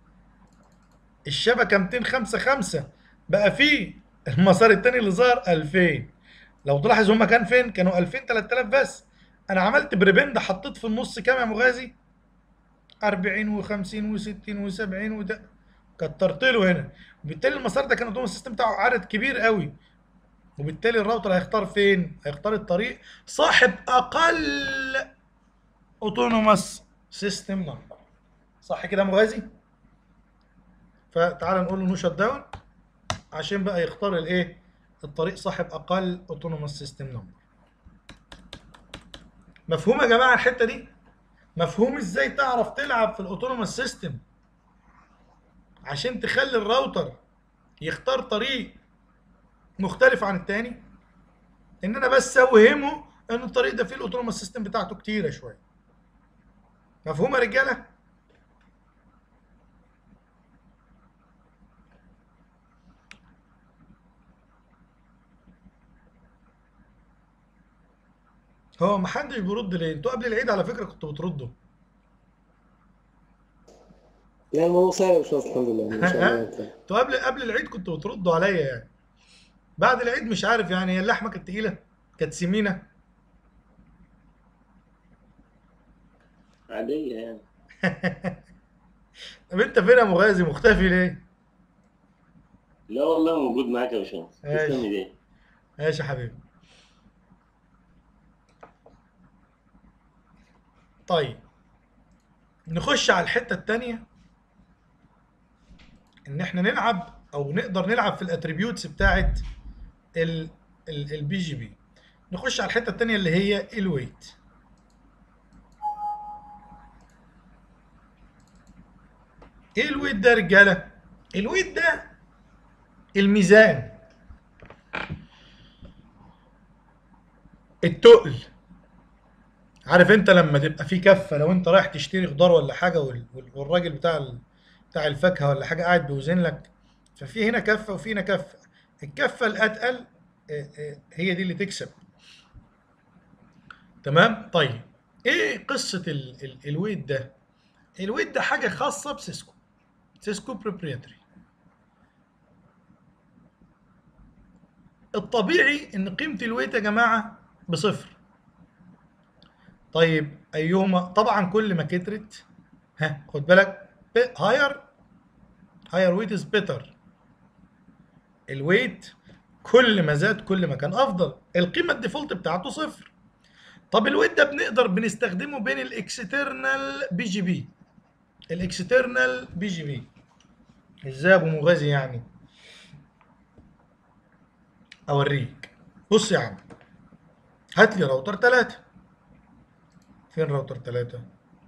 الشبكه 255 بقى فيه المسار التاني اللي ظهر 2000 لو تلاحظ هما كان فين كانوا 2000 3000 بس انا عملت بريبند حطيت في النص كام يا مغازي 40 و50 و60 و70 وده كترت له هنا وبالتالي المسار ده كان اوتوماتيك السيستم بتاعه عدد كبير قوي وبالتالي الراوتر هيختار فين هيختار الطريق صاحب اقل اوتونوماس سيستم نمبر صح كده يا مغازي فتعال نقول له نو شت داون عشان بقى يختار الايه الطريق صاحب اقل اوتونوماس سيستم نمبر مفهوم يا جماعه الحته دي مفهوم ازاي تعرف تلعب في الاوتونوماس سيستم عشان تخلي الراوتر يختار طريق مختلف عن التاني ان انا بس اوهمه ان الطريق ده فيه الاوتونوماس سيستم بتاعته كتيره شويه مفهوم يا رجاله هو محدش بيرد ليه انتوا قبل العيد على فكره كنتوا بتردوا لا الموضوع سهل يا باشمهندس الحمد لله ما شاء الله انت انتوا قبل قبل العيد كنتوا بتردوا عليا يعني بعد العيد مش عارف يعني هي اللحمه كانت تقيله كانت سمينه عادية يعني طب انت فين يا مغازي مختفي ليه؟ لا والله موجود معاك يا باشمهندس ماشي. تسلم ايديك ماشي يا حبيبي طيب نخش على الحته التانيه ان احنا نلعب او نقدر نلعب في الاتريبيوتس بتاعت البي جي بي نخش على الحته التانيه اللي هي الويت ايه الويت ده يا رجاله الويت ده الميزان التقل عارف انت لما تبقى في كفه لو انت رايح تشتري خضار ولا حاجه وال- وال- والراجل بتاع ال- بتاع الفاكهه ولا حاجه قاعد بيوزن لك ففي هنا كفه وفي هنا كفه الكفه الاتقل اه، اه، هي دي اللي تكسب تمام طيب ايه قصه ال ال الويت ده الويت ده حاجه خاصه بسيسكو سيسكو بروبريتري الطبيعي ان قيمه الويت يا جماعه بصفر طيب ايهما طبعا كل ما كترت ها خد بالك هاير هاير ويت از بيتر الويت كل ما زاد كل ما كان افضل القيمه الديفولت بتاعته صفر طب الويت ده بنقدر بنستخدمه بين الاكسترنال بي جي بي الاكسترنال بي جي بي ازاي يا ابو مغازي يعني اوريك بص يا عم هات لي راوتر 3 فين راوتر 3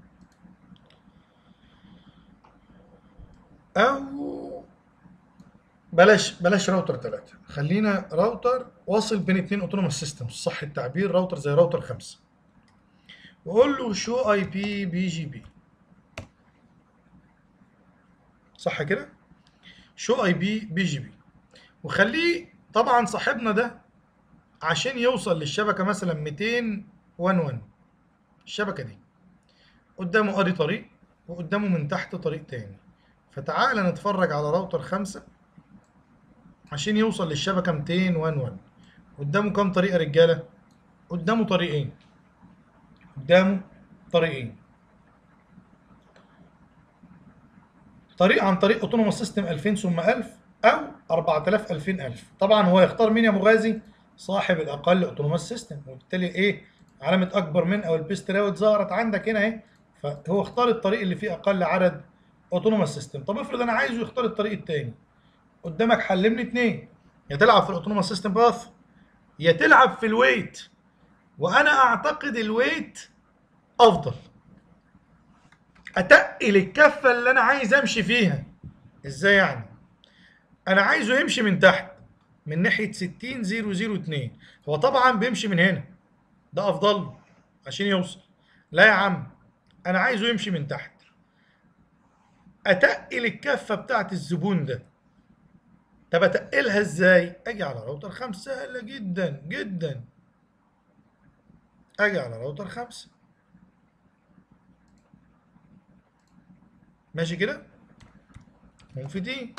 او بلاش بلاش راوتر 3 خلينا راوتر واصل بين اتنين اوتونوموس سيستمز صح التعبير راوتر زي راوتر 5 واقول له شو اي بي بي جي بي صح كده شو اي بي بي جي بي وخليه طبعا صاحبنا ده عشان يوصل للشبكه مثلا 200 1 الشبكه دي قدامه ادي طريق وقدامه من تحت طريق تاني فتعال نتفرج على راوتر خمسة عشان يوصل للشبكة 200 1 1 قدامه كام طريقة يا رجالة؟ قدامه طريقين قدامه طريقين طريق عن طريق اوتونوموس سيستم 2000 ثم 1000 او 4000 2000 1000 طبعا هو يختار مين يا مغازي صاحب الاقل اوتونوموس سيستم وبالتالي ايه علامه اكبر من او البيست راوت ظهرت عندك هنا اهي فهو اختار الطريق اللي فيه اقل عدد اوتونوموس سيستم طب افرض انا عايزه يختار الطريق التاني قدامك حل من اتنين يا تلعب في الاوتونوموس سيستم باث يا تلعب في الويت وانا اعتقد الويت افضل اتقل الكفه اللي انا عايز امشي فيها ازاي يعني انا عايزه يمشي من تحت من ناحيه 60002 هو طبعا بيمشي من هنا ده افضل له عشان يوصل لا يا عم انا عايزه يمشي من تحت اتقل الكفه بتاعت الزبون ده طب اتقلها ازاي اجي على راوتر خمسة سهله جدا جدا اجي على راوتر خمسة ماشي كده منفذين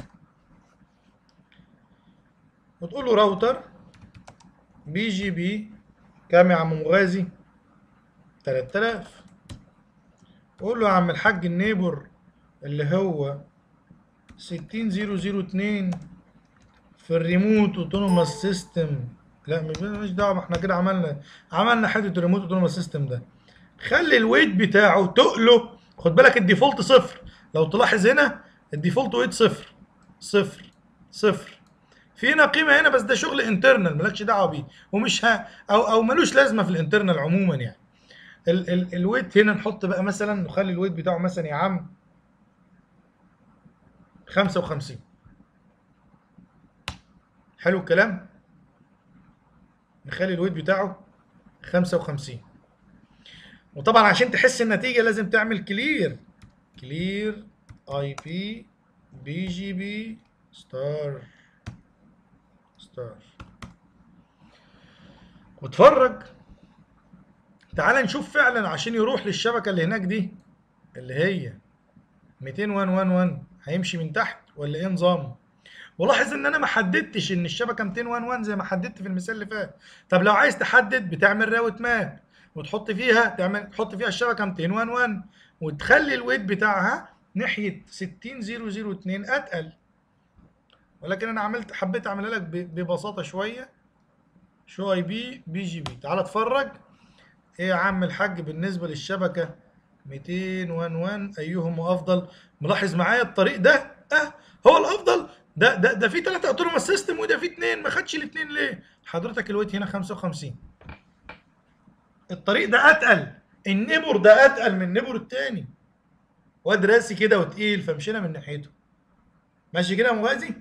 وتقول له راوتر بي جي بي كام يا عم مغازي 3000 قول له يا عم الحاج النيبر اللي هو 60002 في الريموت اوتونوماس سيستم لا مش مش دعوه ما احنا كده عملنا عملنا حته الريموت اوتونوماس سيستم ده خلي الويت بتاعه تقله خد بالك الديفولت صفر لو تلاحظ هنا الديفولت ويت صفر صفر صفر في هنا قيمه هنا بس ده شغل انترنال مالكش دعوه بيه ومش ها او او ملوش لازمه في الانترنال عموما يعني ال ال الويت هنا نحط بقى مثلا نخلي الويت بتاعه مثلا يا عم 55 حلو الكلام نخلي الويت بتاعه 55 وطبعا عشان تحس النتيجة لازم تعمل كلير كلير اي بي بي جي بي ستار ستار واتفرج تعال نشوف فعلا عشان يروح للشبكة اللي هناك دي اللي هي 200 هيمشي من تحت ولا ايه نظامه ولاحظ ان انا ما حددتش ان الشبكه 200 زي ما حددت في المثال اللي فات طب لو عايز تحدد بتعمل راوت ماب وتحط فيها تعمل تحط فيها الشبكه 200 وتخلي الويت بتاعها ناحيه 60002 اتقل ولكن انا عملت حبيت اعملها لك ب- ببساطه شويه شو اي بي بي جي بي تعال اتفرج ايه يا عم الحاج بالنسبه للشبكه 211 ايهما افضل ملاحظ معايا الطريق ده اه هو الافضل ده ده ده في ثلاثه اوتونوماس سيستم وده في اثنين ما خدش الاثنين ليه حضرتك الويت هنا 55 الطريق ده اتقل النبر ده اتقل من النبر التاني واد راسي كده وتقيل فمشينا من ناحيته ماشي كده يا مغازي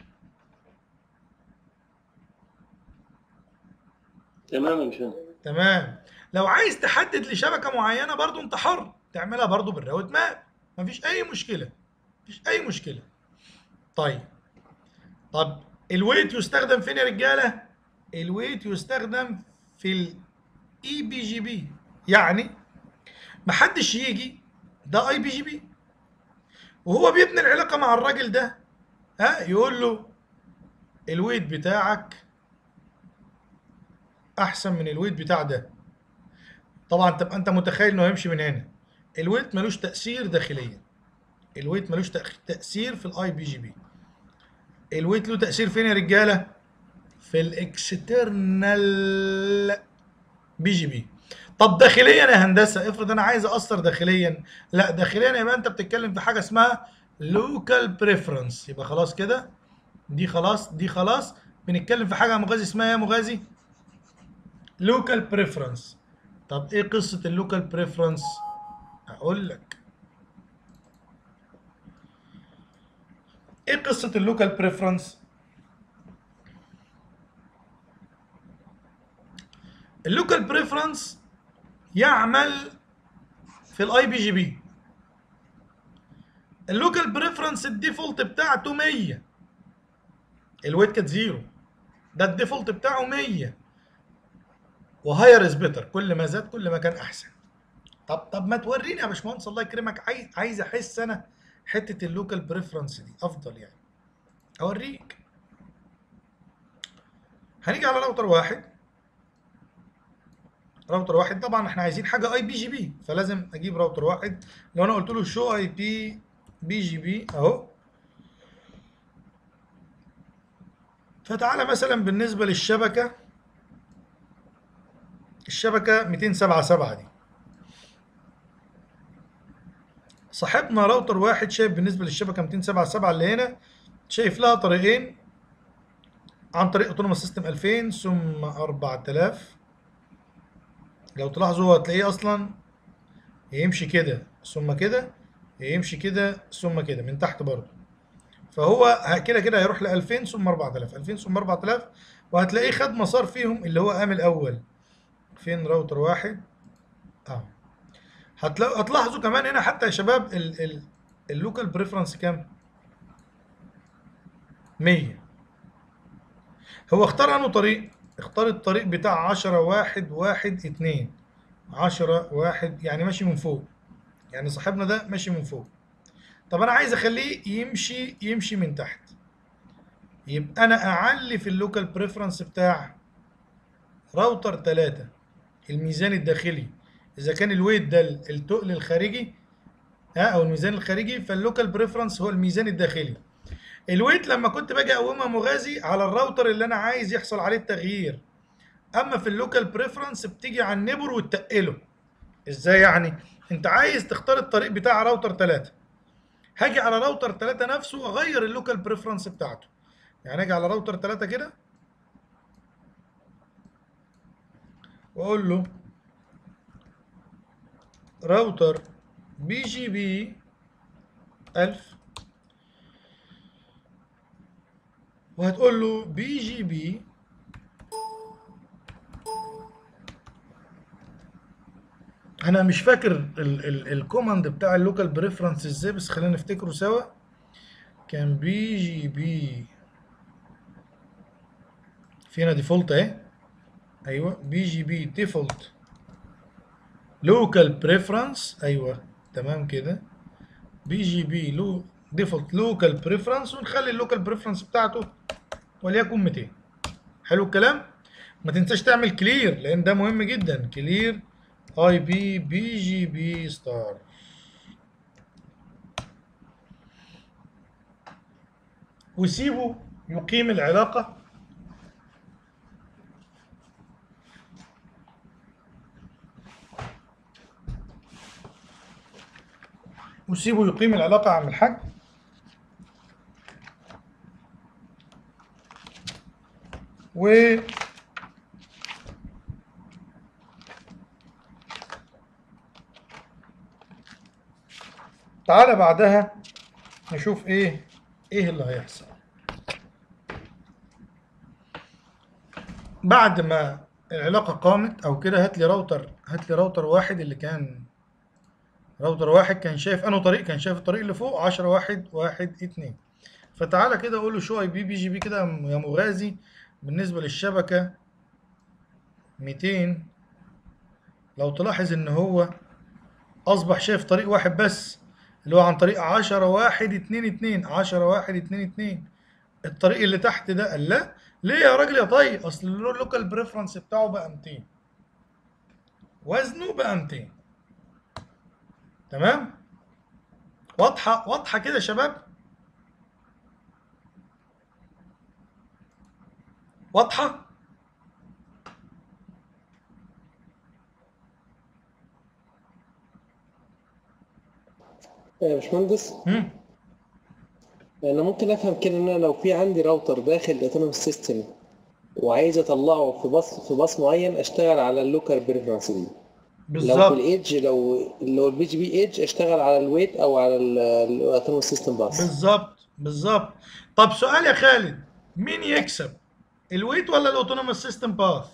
تمام يا باشمهندس تمام لو عايز تحدد لشبكه معينه برضو انت حر تعملها برضو بالراوت ماب مفيش اي مشكله مفيش اي مشكله طيب طب الويت يستخدم فين يا رجاله الويت يستخدم في الاي بي جي بي يعني محدش يجي ده اي بي جي بي وهو بيبني العلاقه مع الراجل ده ها يقول له الويت بتاعك احسن من الويت بتاع ده طبعا تبقى انت متخيل انه هيمشي من هنا الويت ملوش تاثير داخليا الويت ملوش تأخ- تاثير في الاي بي جي بي الويت له تاثير فين يا رجاله في الاكسترنال بي جي بي طب داخليا يا هندسه افرض انا عايز اثر داخليا لا داخليا يبقى انت بتتكلم في حاجه اسمها لوكال بريفرنس يبقى خلاص كده دي خلاص دي خلاص بنتكلم في حاجه يا مغازي اسمها إيه يا مغازي لوكال بريفرنس طب ايه قصه اللوكال بريفرنس هقول لك ايه قصه اللوكال بريفرنس اللوكال بريفرنس يعمل في الاي بي جي بي اللوكال بريفرنس الديفولت بتاعته 100 الويت كانت زيرو ده الديفولت بتاعه 100 وهاير از بيتر كل ما زاد كل ما كان احسن طب طب ما توريني يا باشمهندس الله يكرمك عايز عايز احس انا حته اللوكال بريفرنس دي افضل يعني اوريك هنيجي على راوتر واحد راوتر واحد طبعا احنا عايزين حاجه اي بي جي بي فلازم اجيب راوتر واحد لو انا قلت له شو اي بي بي جي بي اهو فتعالى مثلا بالنسبه للشبكه الشبكه 277 دي صاحبنا راوتر واحد شايف بالنسبه للشبكه 277 اللي هنا شايف لها طريقين عن طريق اوتونوموس سيستم 2000 ثم 4000 لو تلاحظوا هتلاقيه اصلا يمشي كده ثم كده يمشي كده ثم كده من تحت برضه فهو ه- كده كده هيروح ل 2000 ثم 4000 2000 ثم 4000 وهتلاقيه خد مسار فيهم اللي هو قام الاول فين راوتر واحد اه هتلاقوا هتلاحظوا كمان هنا حتى يا شباب ال ال اللوكال بريفرنس كام 100 هو اختار انه طريق اختار الطريق بتاع 10 1 1 2 10 1 يعني ماشي من فوق يعني صاحبنا ده ماشي من فوق طب انا عايز اخليه يمشي يمشي من تحت يبقى انا اعلي في اللوكال بريفرنس بتاع راوتر 3 الميزان الداخلي اذا كان الويت ده التقل الخارجي ها او الميزان الخارجي فاللوكال بريفرنس هو الميزان الداخلي الويت لما كنت باجي اقومها مغازي على الراوتر اللي انا عايز يحصل عليه التغيير اما في اللوكال بريفرنس بتيجي على النبر وتقله ازاي يعني انت عايز تختار الطريق بتاع راوتر 3 هاجي على راوتر 3 نفسه واغير اللوكال بريفرنس بتاعته يعني اجي على راوتر 3 كده واقول له راوتر بي جي بي 1000 وهتقول له بي جي بي انا مش فاكر ال- ال- الكوماند بتاع اللوكال بريفرنس ازاي بس خلينا نفتكره سوا كان بي جي بي فينا ديفولت اهي ايوه بي جي بي ديفولت لوكال بريفرنس ايوه تمام كده بي جي بي لو ديفولت لوكال بريفرنس ونخلي اللوكال بريفرنس بتاعته وليكن 200 حلو الكلام ما تنساش تعمل كلير لان ده مهم جدا كلير اي بي بي جي بي ستار وسيبه يقيم العلاقة وسيبه يقيم العلاقة يا عم الحاج و تعالى بعدها نشوف ايه ايه اللي هيحصل بعد ما العلاقة قامت او كده هات لي راوتر هات لي راوتر واحد اللي كان راوتر واحد كان شايف انه طريق كان شايف الطريق اللي فوق 10 واحد واحد اتنين فتعالى كده اقول له شو اي بي بي جي بي كده يا مغازي بالنسبة للشبكة 200 لو تلاحظ ان هو اصبح شايف طريق واحد بس اللي هو عن طريق 10 واحد اتنين اتنين 10 واحد اتنين اتنين الطريق اللي تحت ده قال لا ليه يا راجل يا طيب اصل اللوكال بريفرنس بتاعه بقى 200 وزنه بقى 200 تمام واضحه واضحه كده يا شباب واضحه يا باشمهندس مم. انا ممكن افهم كده ان انا لو في عندي راوتر داخل الاوتونوموس سيستم وعايز اطلعه في باص في باص معين اشتغل على اللوكال بريفرنس دي لو في بالظبط الايدج لو لو البي جي بي ايدج اشتغل على الويت او على الاوتونوموس سيستم باص بالظبط بالظبط طب سؤال يا خالد مين يكسب الويت ولا الاوتونوموس سيستم باث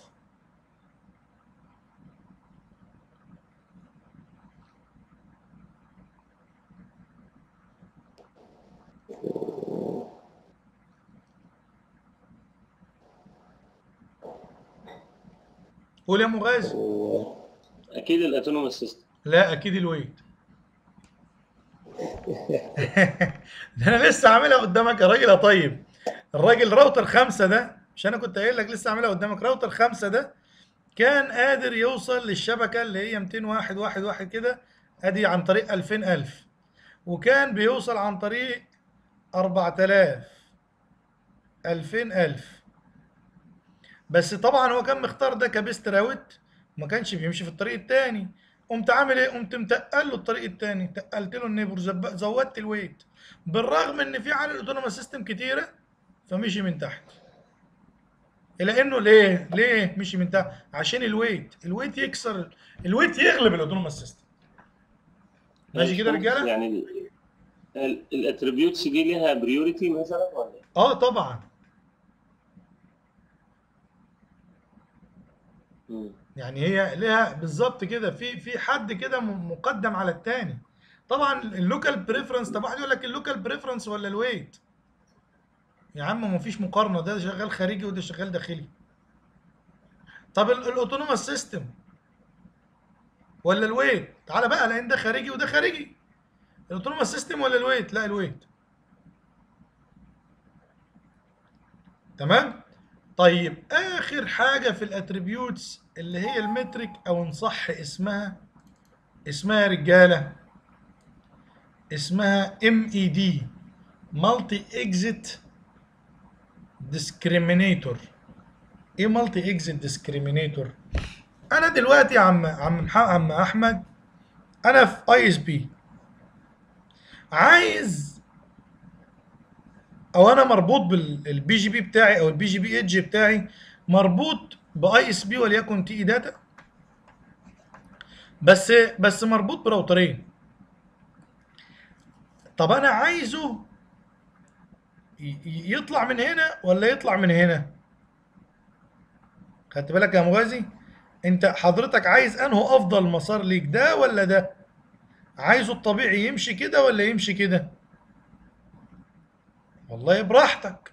قول يا مغازي و- اكيد الاتونوموس سيستم لا اكيد الويت ده انا لسه عاملها قدامك يا راجل يا طيب الراجل راوتر خمسة ده مش انا كنت قايل لك لسه عاملها قدامك راوتر خمسة ده كان قادر يوصل للشبكة اللي هي 200 واحد واحد واحد كده ادي عن طريق 2000 الف وكان بيوصل عن طريق 4000 2000 الف بس طبعا هو كان مختار ده كبيست راوت ما كانش بيمشي في الطريق التاني قمت عامل ايه قمت متقل له الطريق التاني تقلت له النيبر زب- زودت الويت بالرغم ان في على الاوتونوموس سيستم كتيره فمشي من تحت الى انه ليه ليه مشي من تحت عشان الويت الويت يكسر الويت يغلب الاوتونوموس سيستم ماشي كده يا رجاله يعني الاتريبيوتس دي ليها بريوريتي مثلا ولا إيه؟ اه طبعا مم. يعني هي ليها بالظبط كده في في حد كده م- مقدم على التاني طبعا اللوكال بريفرنس طب واحد يقول لك اللوكال بريفرنس ولا الويت يا عم ما فيش مقارنه ده شغال خارجي وده شغال داخلي طب الاوتونوموس سيستم ولا الويت تعالى بقى لان ده خارجي وده خارجي الاوتونوموس سيستم ولا الويت لا الويت تمام طيب اخر حاجه في الاتريبيوتس اللي هي المترك او ان صح اسمها اسمها يا رجاله اسمها ام اي دي مالتي اكزيت ديسكريمينيتور ايه مالتي اكزيت ديسكريمينيتور انا دلوقتي يا عم عم مح- عم احمد انا في اي اس بي عايز او انا مربوط بالبي جي بي بتاعي او البي جي بي ايدج بتاعي مربوط باي اس بي وليكن تي اي داتا بس بس مربوط براوترين طب انا عايزه ي- ي- يطلع من هنا ولا يطلع من هنا خدت بالك يا مغازي انت حضرتك عايز انه افضل مسار ليك ده ولا ده عايزه الطبيعي يمشي كده ولا يمشي كده والله براحتك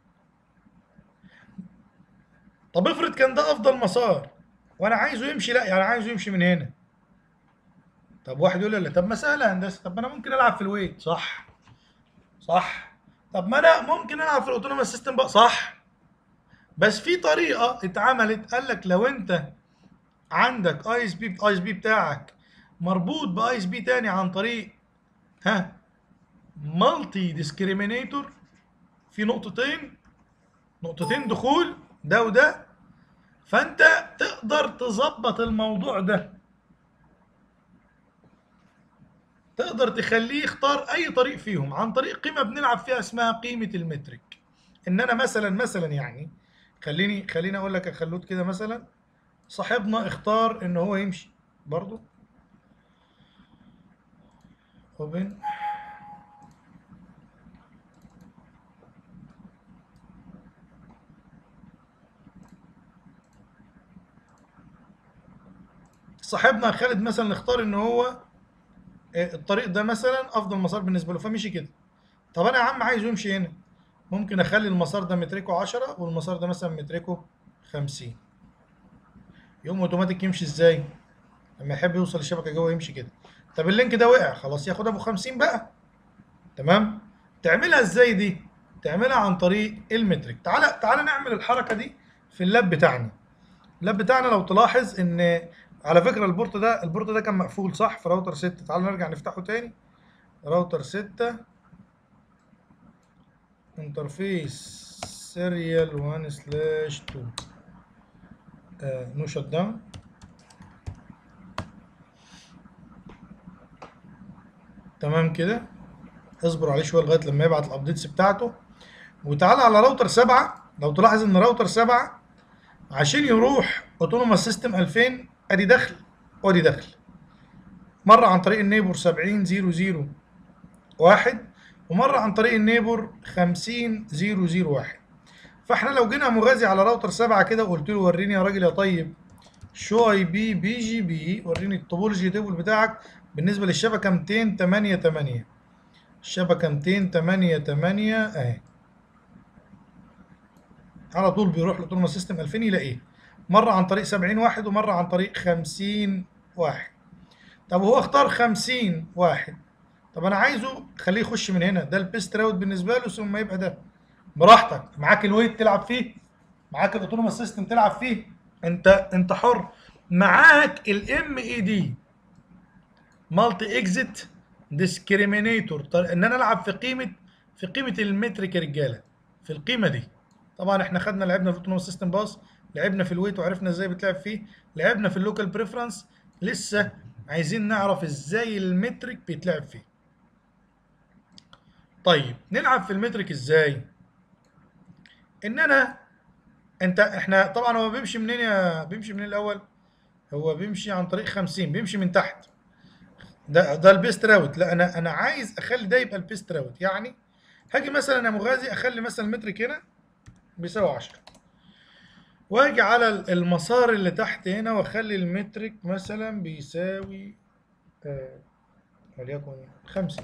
طب افرض كان ده افضل مسار وانا عايزه يمشي لا يعني عايزه يمشي من هنا طب واحد يقول لي لا طب ما سهله يا هندسه طب ما انا ممكن العب في الويت صح صح طب ما انا ممكن العب في الاوتونوموس سيستم بقى صح بس في طريقه اتعملت قال لك لو انت عندك اي اس بي اي اس بي بتاعك مربوط باي اس بي تاني عن طريق ها مالتي ديسكريمينيتور في نقطتين نقطتين دخول ده وده فانت تقدر تظبط الموضوع ده تقدر تخليه يختار اي طريق فيهم عن طريق قيمه بنلعب فيها اسمها قيمه المترك ان انا مثلا مثلا يعني خليني خليني اقول لك يا خلود كده مثلا صاحبنا اختار ان هو يمشي برضو اوبن صاحبنا خالد مثلا اختار ان هو آه، الطريق ده مثلا افضل مسار بالنسبه له فمشي كده طب انا يا عم عايزه يمشي هنا ممكن اخلي المسار ده متركه 10 والمسار ده مثلا متركه 50 يقوم اوتوماتيك يمشي ازاي لما يحب يوصل للشبكه جوه يمشي كده طب اللينك ده وقع خلاص ياخد ابو 50 بقى تمام تعملها ازاي دي تعملها عن طريق المترك تعالى تعالى نعمل الحركه دي في اللاب بتاعنا اللاب بتاعنا لو تلاحظ ان على فكره البورت ده البورت ده كان مقفول صح في راوتر 6 تعالى نرجع نفتحه تاني راوتر 6 انترفيس سيريال 1 سلاش 2 نو شت داون تمام كده اصبر عليه شويه لغايه لما يبعت الابديتس بتاعته وتعالى على راوتر 7 لو تلاحظ ان راوتر 7 عشان يروح اوتونوموس سيستم 2000 ادي دخل وادي دخل مره عن طريق النيبور 70 0 1 ومره عن طريق النيبور 50 0 1 فاحنا لو جينا مغازي على راوتر 7 كده وقلت له وريني يا راجل يا طيب شو اي بي بي جي بي وريني التوبولوجي تيبل بتاعك بالنسبه للشبكه 288 الشبكه 288 اهي على طول بيروح لاوتونوموس سيستم 2000 يلاقيه مره عن طريق 70 واحد ومره عن طريق 50 واحد طب هو اختار 50 واحد طب انا عايزه خليه يخش من هنا ده البيست راوت بالنسبه له ثم يبقى ده براحتك معاك الويت تلعب فيه معاك الاوتونوموس سيستم تلعب فيه انت انت حر معاك الام اي دي مالتي اكزيت ديسكريمينيتور ان انا العب في قيمه في قيمه المترك يا رجاله في القيمه دي طبعا احنا خدنا لعبنا في الاوتونوموس سيستم باص لعبنا في الويت وعرفنا ازاي بتلعب فيه لعبنا في اللوكال بريفرنس لسه عايزين نعرف ازاي المترك بيتلعب فيه طيب نلعب في المترك ازاي ان انا انت احنا طبعا هو بيمشي منين يا بيمشي منين الاول هو بيمشي عن طريق 50 بيمشي من تحت ده ده البيست راوت لا انا انا عايز اخلي ده يبقى البيست راوت يعني هاجي مثلا يا مغازي اخلي مثلا المترك هنا بيساوي 10 واجي على المسار اللي تحت هنا واخلي المترك مثلا بيساوي آه وليكن 50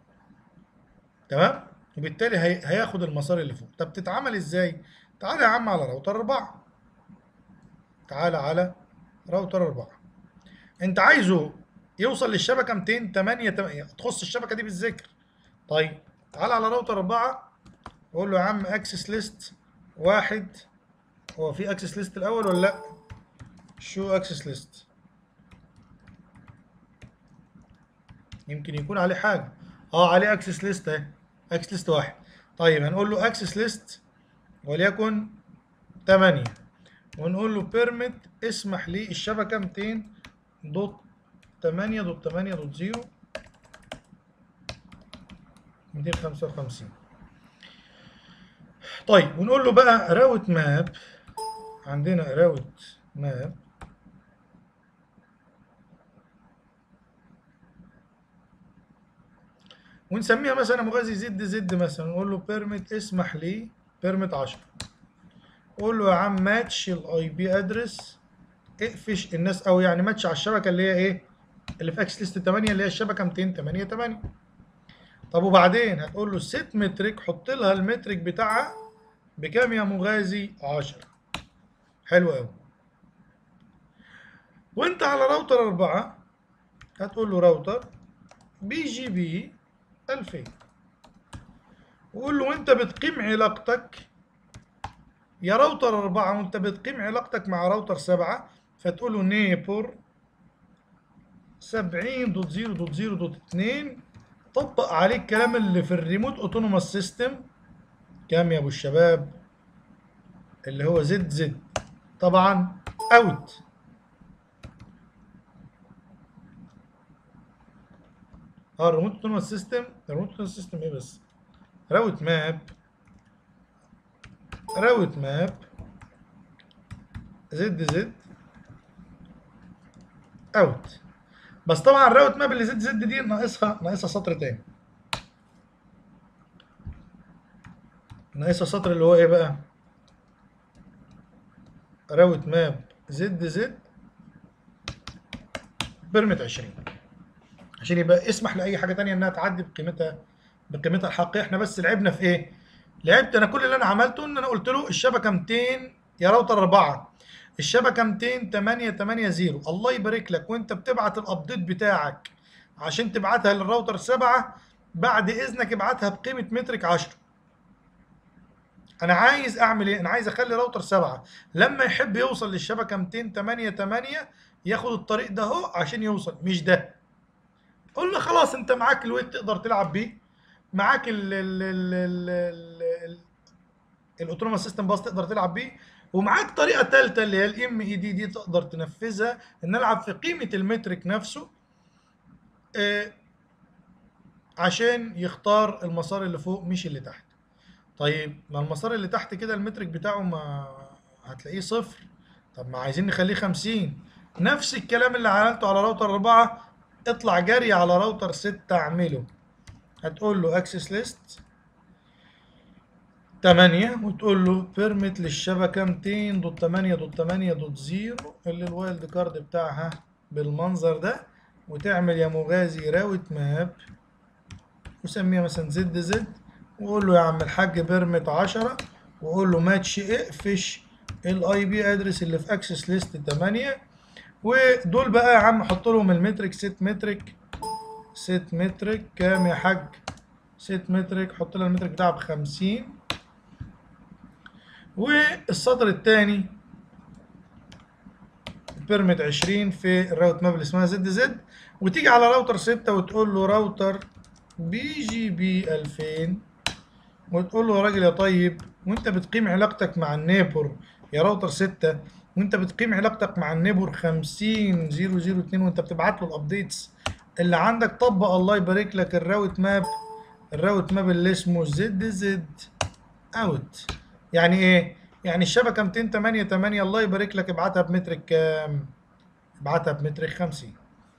تمام وبالتالي هي... هياخد المسار اللي فوق طب تتعمل ازاي تعالى يا عم على راوتر 4 تعالى على راوتر 4 انت عايزه يوصل للشبكه 208 تخص الشبكه دي بالذكر طيب تعالى على راوتر 4 وقول له يا عم اكسس ليست واحد هو في اكسس ليست الاول ولا لا شو اكسس ليست يمكن يكون عليه حاجه اه عليه اكسس ليست اهي اكسس ليست واحد طيب هنقول له اكسس ليست وليكن 8 ونقول له بيرميت اسمح لي الشبكه 200 دوت 8 دوت 8 دوت 0 255 طيب ونقول له بقى راوت ماب عندنا راوت ماب ونسميها مثلا مغازي زد زد مثلا نقول له بيرميت اسمح لي بيرميت 10 قول له يا عم ماتش الاي بي ادرس اقفش الناس او يعني ماتش على الشبكه اللي هي ايه اللي في اكس ليست 8 اللي هي الشبكه 288 طب وبعدين هتقول له ست مترك حط لها المترك بتاعها بكام يا مغازي 10 حلو قوي وانت على راوتر 4 هتقول له راوتر بي جي بي 2000 وقول له وانت بتقيم علاقتك يا راوتر أربعة وانت بتقيم علاقتك مع راوتر سبعة فتقول له نيبر سبعين دوت زيرو دوت زيرو دوت اتنين طبق عليه الكلام اللي في الريموت اوتونوماس سيستم كام يا ابو الشباب اللي هو زد زد طبعا اوت اه الريموت اوتونوماس سيستم الريموت اوتونوماس سيستم ايه بس راوت ماب راوت ماب زد زد اوت بس طبعا الراوت ماب اللي زد زد دي ناقصها ناقصها سطر تاني ناقصها سطر اللي هو ايه بقى راوت ماب زد زد بيرمت 20 عشان يبقى اسمح لاي حاجه تانية انها تعدي بقيمتها بقيمتها الحقيقيه احنا بس لعبنا في ايه لعبت انا كل اللي انا عملته ان انا قلت له الشبكه 200 يا راوتر 4 الشبكه 200 8 8 0 الله يبارك لك وانت بتبعت الابديت بتاعك عشان تبعتها للراوتر 7 بعد اذنك ابعتها بقيمه مترك 10 انا عايز اعمل ايه انا عايز اخلي راوتر 7 لما يحب يوصل للشبكه 200 8 8 ياخد الطريق ده اهو عشان يوصل مش ده قلنا خلاص انت معاك الويت تقدر تلعب بيه معاك ال ال ال ال ال الاوتونوماس سيستم باص تقدر تلعب بيه ومعاك طريقه ثالثه اللي هي الام اي دي دي تقدر تنفذها ان العب في قيمه المترك نفسه آه عشان يختار المسار اللي فوق مش اللي تحت طيب ما المسار اللي تحت كده المترك بتاعه ما هتلاقيه صفر طب ما عايزين نخليه 50 نفس الكلام اللي عملته على راوتر 4 اطلع جري على راوتر 6 اعمله هتقول له اكسس ليست 8 وتقول له بيرميت للشبكه 200 دوت 8 دوت 8 دوت 0 اللي الوايلد كارد بتاعها بالمنظر ده وتعمل يا مغازي راوت ماب وسميها مثلا زد زد وقول له يا عم الحاج بيرميت 10 وقول له ماتش اقفش الاي بي ادرس اللي في اكسس ليست 8 ودول بقى يا عم حط لهم المترك ست مترك ست مترك كام يا حاج ست مترك حط لها المترك بتاعها ب 50 والسطر الثاني بيرميت 20 في الراوت ماب اللي اسمها زد زد وتيجي على راوتر 6 وتقول له راوتر بي جي بي 2000 وتقول له يا راجل يا طيب وانت بتقيم علاقتك مع النيبر يا راوتر 6 وانت بتقيم علاقتك مع النيبر 50002 وانت بتبعت له الابديتس اللي عندك طبق الله يبارك لك الراوت ماب الراوت ماب اللي اسمه زد زد اوت يعني ايه يعني الشبكه 288 الله يبارك لك ابعتها بمترك كام ابعتها بمترك 50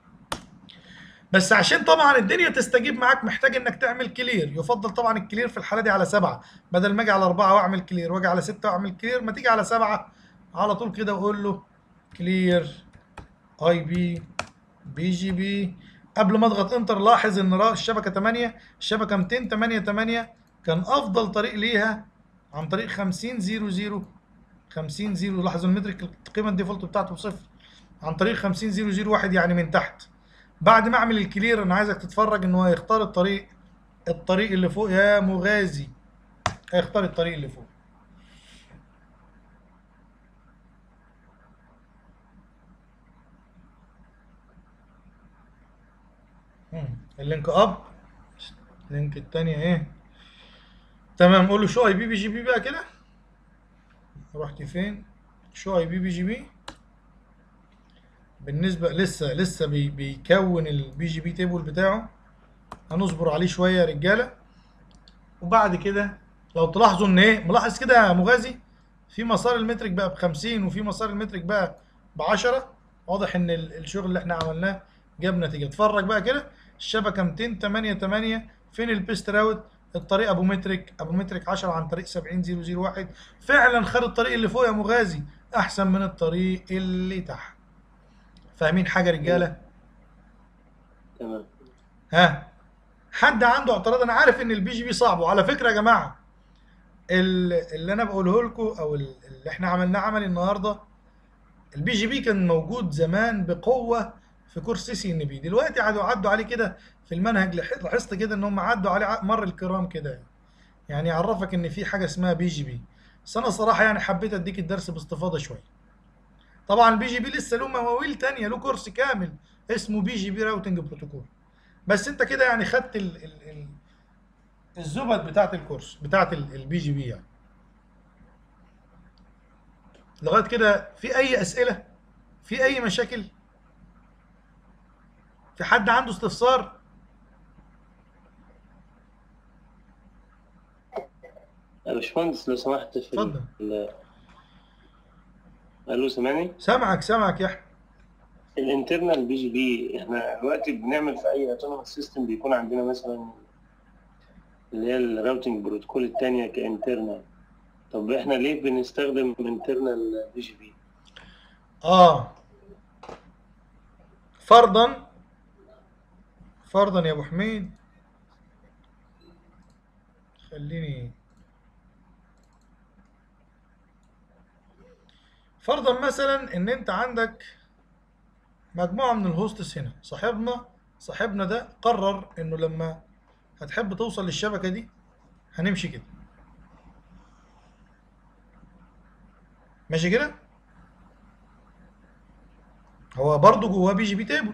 بس عشان طبعا الدنيا تستجيب معاك محتاج انك تعمل كلير يفضل طبعا الكلير في الحاله دي على سبعه بدل ما اجي على اربعه واعمل كلير واجي على سته واعمل كلير ما تيجي على سبعه على طول كده وقول له كلير اي بي بي جي بي قبل ما اضغط انتر لاحظ ان الشبكه 8 الشبكه 288 كان افضل طريق ليها عن طريق 50 00 50 0 لاحظوا المترك القيمه الديفولت بتاعته بصفر عن طريق 50 001 يعني من تحت بعد ما اعمل الكلير انا عايزك تتفرج ان هو هيختار الطريق الطريق اللي فوق يا مغازي هيختار الطريق اللي فوق اللينك اب اللينك التانية ايه تمام قول له شو اي بي بي جي بي بقى كده رحت فين شو اي بي بي جي بي بالنسبة لسه لسه بي بيكون البي جي بي تيبل بتاعه هنصبر عليه شوية يا رجالة وبعد كده لو تلاحظوا ان ايه ملاحظ كده يا مغازي في مسار المترك بقى ب 50 وفي مسار المترك بقى ب 10 واضح ان الشغل اللي احنا عملناه جاب نتيجة اتفرج بقى كده الشبكة 288 فين البيست راوت الطريق ابو مترك ابو مترك 10 عن طريق 70001 فعلا خد الطريق اللي فوق يا مغازي احسن من الطريق اللي تحت فاهمين حاجه رجاله تمام ها حد عنده اعتراض انا عارف ان البي جي بي صعب وعلى فكره يا جماعه اللي انا بقوله لكم او اللي احنا عملناه عملي النهارده البي جي بي كان موجود زمان بقوه في كورس سي سي ان بي دلوقتي عدوا عدوا عليه كده في المنهج لح- لاحظت كده ان هم عدوا عليه ع- مر الكرام كده يعني يعرفك ان في حاجه اسمها بي جي بي بس انا الصراحه يعني حبيت اديك الدرس باستفاضه شويه طبعا البي جي بي لسه له مواويل تانية له كورس كامل اسمه بي جي بي راوتنج بروتوكول بس انت كده يعني خدت ال ال ال الزبد بتاعت الكورس بتاعت البي جي بي يعني لغايه كده في اي اسئله في اي مشاكل في حد عنده استفسار يا باشمهندس لو سمحت في اتفضل. ال- الو سامعني سامعك سامعك يا احمد الانترنال بي جي بي احنا دلوقتي بنعمل في اي اوتونوموس سيستم بيكون عندنا مثلا اللي هي الراوتنج بروتوكول التانية كانترنال طب احنا ليه بنستخدم انترنال بي جي بي؟ اه فرضا فرضا يا ابو حميد خليني فرضا مثلا ان انت عندك مجموعه من الهوستس هنا صاحبنا صاحبنا ده قرر انه لما هتحب توصل للشبكه دي هنمشي كده ماشي كده هو برضه جواه بي جي بي تيبل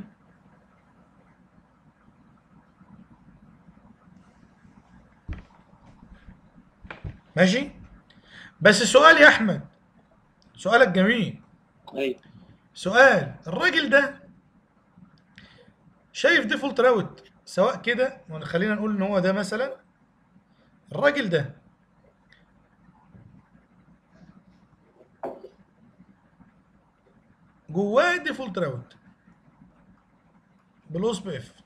ماشي بس السؤال يا احمد سؤالك جميل ايوه سؤال الراجل ده شايف ديفولت راوت سواء كده خلينا نقول ان هو ده مثلا الراجل ده جواه ديفولت راوت بالاوس بي اف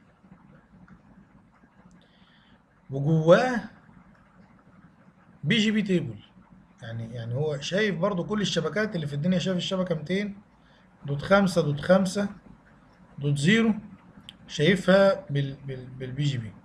وجواه بي جي بي تيبل يعني يعني هو شايف برضو كل الشبكات اللي في الدنيا شايف الشبكه 200 دوت 5 دوت 5 دوت 0 شايفها بال بال بالبي جي بي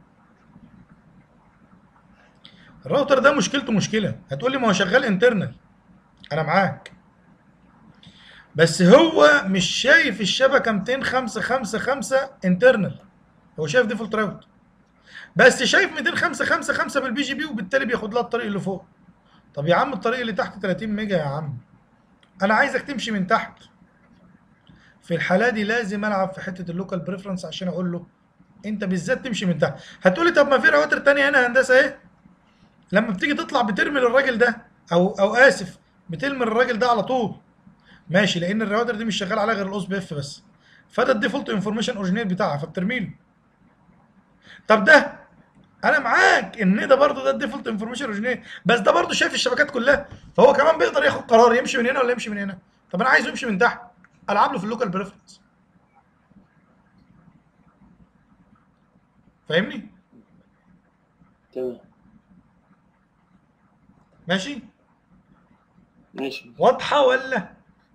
الراوتر ده مشكلته مشكله هتقول لي ما هو شغال انترنال انا معاك بس هو مش شايف الشبكه 255 انترنال هو شايف ديفولت راوت بس شايف 255 بالبي جي بي وبالتالي بياخد لها الطريق اللي فوق طب يا عم الطريق اللي تحت 30 ميجا يا عم انا عايزك تمشي من تحت في الحاله دي لازم العب في حته اللوكال بريفرنس عشان اقول له انت بالذات تمشي من تحت هتقولي طب ما في رواتر تانية هنا هندسه ايه لما بتيجي تطلع بترمي للراجل ده او او اسف بتلمي الراجل ده على طول ماشي لان الرواتر دي مش شغال عليها غير الاوس بي اف بس فده الديفولت انفورميشن اوريجينال بتاعها فبترمي له طب ده انا معاك ان ده برضه ده الديفولت انفورميشن اوريجينال بس ده برضه شايف الشبكات كلها فهو كمان بيقدر ياخد قرار يمشي من هنا ولا يمشي من هنا طب انا عايزه يمشي من تحت العب له في اللوكال بريفرنس فاهمني تمام ماشي ماشي واضحه ولا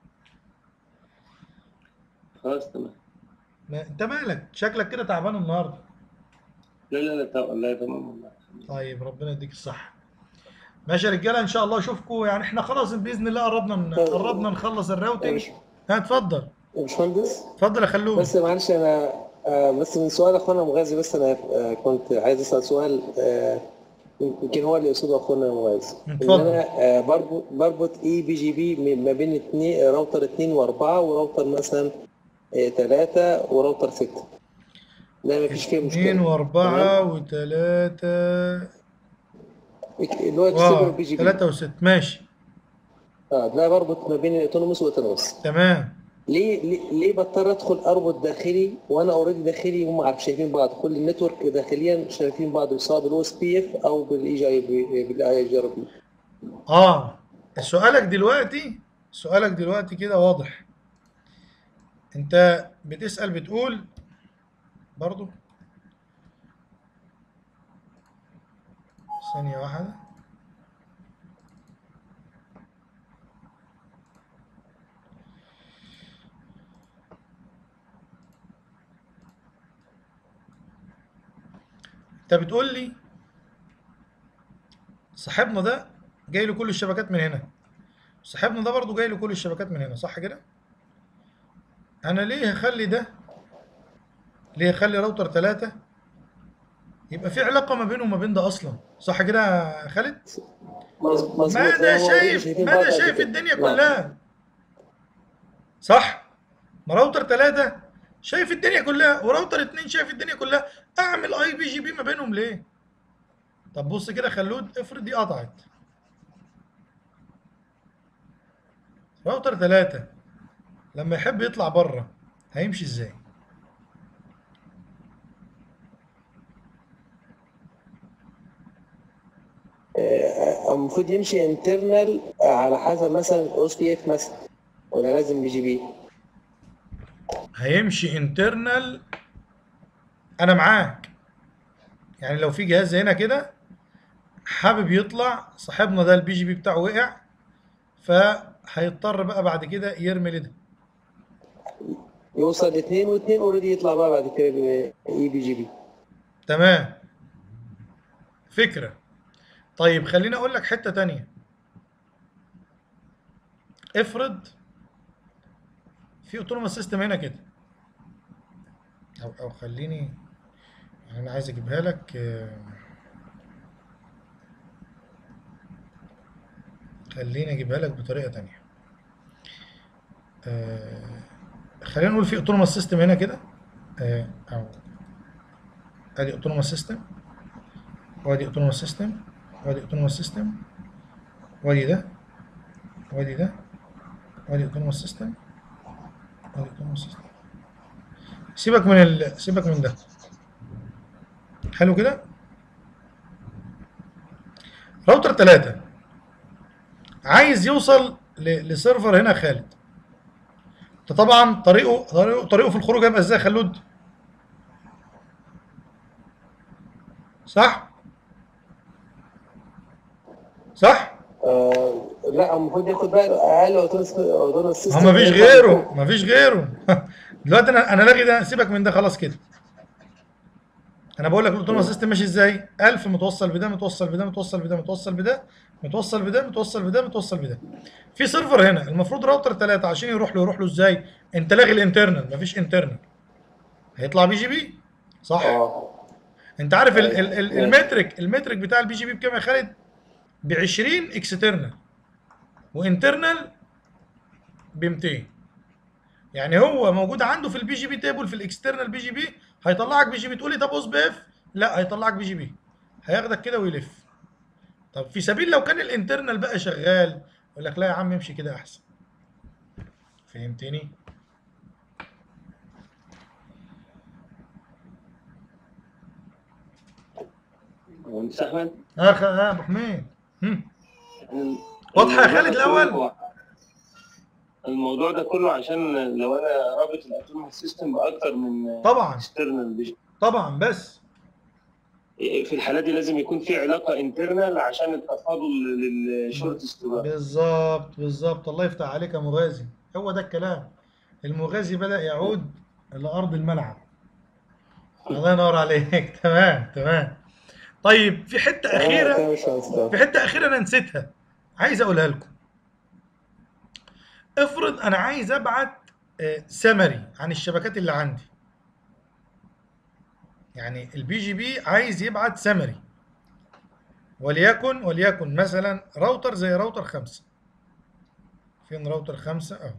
خلاص تمام ما انت مالك شكلك كده تعبان النهارده لا لا لا تمام لا تمام والله طيب ربنا يديك الصحه ماشي يا رجاله ان شاء الله اشوفكم يعني احنا خلاص باذن الله قربنا ن- قربنا نخلص الراوتنج ها اتفضل يا باشمهندس اتفضل يا خلود بس معلش انا آه، بس من سؤال اخونا مغازي بس انا آه، كنت عايز اسال سؤال آه، يمكن هو اللي يقصده اخونا مغازي ان اتفضل. انا آه، بربط بربط اي بي جي بي ما بين اتنين راوتر 2 و4 وراوتر مثلا 3 وراوتر 6 لا مفيش فيه مشكله اثنين واربعة تمام؟ وثلاثة اللي هو يكسبه واو البي جي بي ثلاثة وست ماشي اه ده بربط ما بين الاوتونوموس والاوتونوموس تمام ليه ليه ليه بضطر ادخل اربط داخلي وانا اوريدي داخلي هم عارف شايفين بعض كل النتورك داخليا شايفين بعض سواء بالاو اس بي اف او بالاي جي بالاي جي ار بي اه سؤالك دلوقتي سؤالك دلوقتي كده واضح انت بتسأل بتقول برضو ثانية واحدة انت بتقول لي صاحبنا ده جاي له كل الشبكات من هنا صاحبنا ده برضو جاي له كل الشبكات من هنا صح كده انا ليه هخلي ده ليه يخلي راوتر 3 يبقى في علاقه ما بينه وما بين ده اصلا صح كده يا خالد مظ- مظبوط ما ده هو شايف شايفين ما بعض ده قد شايف كده. الدنيا نعم. كلها صح ما راوتر 3 شايف الدنيا كلها وراوتر 2 شايف الدنيا كلها اعمل اي بي جي بي ما بينهم ليه طب بص كده خلود افرض دي قطعت راوتر 3 لما يحب يطلع بره هيمشي ازاي آه، المفروض يمشي انترنال على حسب مثلا او اس بي اف مثلا ولا لازم بي جي بي هيمشي انترنال انا معاك يعني لو في جهاز هنا كده حابب يطلع صاحبنا ده البي جي بي بتاعه وقع فهيضطر بقى بعد كده يرمي لده يوصل لاثنين واثنين اوريدي يطلع بقى بعد كده اي بي جي بي تمام فكرة طيب خليني اقول لك حتة تانية افرض في اوتونوموس سيستم هنا كده او او خليني يعني انا عايز اجيبها لك آه، خليني اجيبها لك بطريقة تانية آه، خلينا نقول في اوتونوموس سيستم هنا كده آه، او ادي اوتونوموس سيستم وادي اوتونوموس سيستم وادي اوتونوموس سيستم وادي ده وادي ده وادي اوتونوموس سيستم وادي اوتونوموس سيستم سيبك من ال... سيبك من ده حلو كده راوتر 3 عايز يوصل ل... لسيرفر هنا خالد ده طبعا طريقه طريقه طريقه في الخروج هيبقى ازاي يا خلود صح صح آه لا المفروض ياخد بقى اقل اوتونوموس سيستم ما مفيش غيره مفيش غيره دلوقتي انا انا لاغي ده سيبك من ده خلاص كده انا بقول لك الاوتونوموس سيستم ماشي ازاي 1000 متوصل بده متوصل بده متوصل بده متوصل بده متوصل بده متوصل بده متوصل بده في سيرفر هنا المفروض راوتر 3 عشان يروح له يروح له ازاي انت لاغي الانترنال مفيش انترنال هيطلع بي جي بي صح اه انت عارف ال ال ال ماشي. المترك المترك بتاع البي جي بي بكام يا خالد ب 20 اكسترنال وانترنال ب 200 يعني هو موجود عنده في البي جي بي تيبل في الاكسترنال بي جي بي هيطلعك بي جي بي تقول لي طب اوس بي اف لا هيطلعك بي جي بي هياخدك كده ويلف طب في سبيل لو كان الانترنال بقى شغال يقول لك لا يا عم امشي كده احسن فهمتني مهندس احمد اخ اه ابو حميد هم. ال- واضحة يا الموضوع خالد ده الأول؟ كله- الموضوع ده كله عشان لو انا رابط الاوتوماتيك سيستم باكتر من طبعا اكسترنال طبعا بس في الحالة دي لازم يكون في علاقة انترنال عشان التفاضل للشورت ستراب بالظبط بالظبط الله يفتح عليك يا مغازي هو ده الكلام المغازي بدأ يعود لأرض الملعب الله ينور عليك تمام تمام طيب في حتة أخيرة تمام يا باشمهندس، تمام. في حتة أخيرة أنا نسيتها عايز أقولها لكم افرض أنا عايز أبعت سمري عن الشبكات اللي عندي يعني البي جي بي عايز يبعت سمري وليكن وليكن مثلا راوتر زي راوتر خمسة فين راوتر خمسة اهو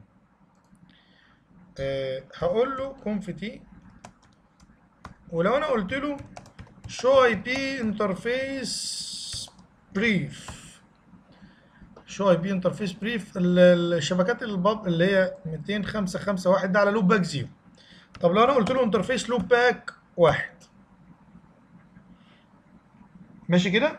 أه هقول له كونف تي ولو انا قلت له شو اي بي انترفيس بريف شو اي بي انترفيس بريف الشبكات الباب اللي هي 20551 ده على لوب باك زيرو طب لو انا قلت له انترفيس لوب باك واحد ماشي كده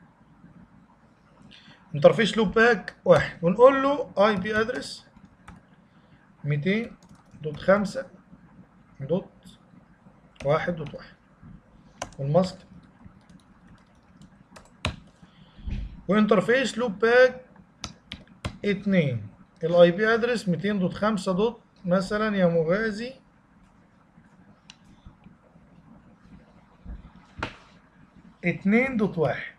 انترفيس لوب باك واحد ونقول له اي بي ادرس 200 دوت 5 دوت واحد دوت واحد والماسك وانترفيس لوب باك اتنين الاي بي ادرس 200 دوت 5 دوت مثلا يا مغازي اتنين دوت واحد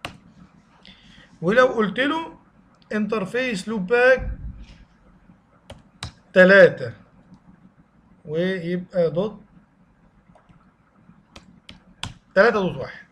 ولو قلت له انترفيس لوب باك تلاتة ويبقى دوت 3 دوت واحد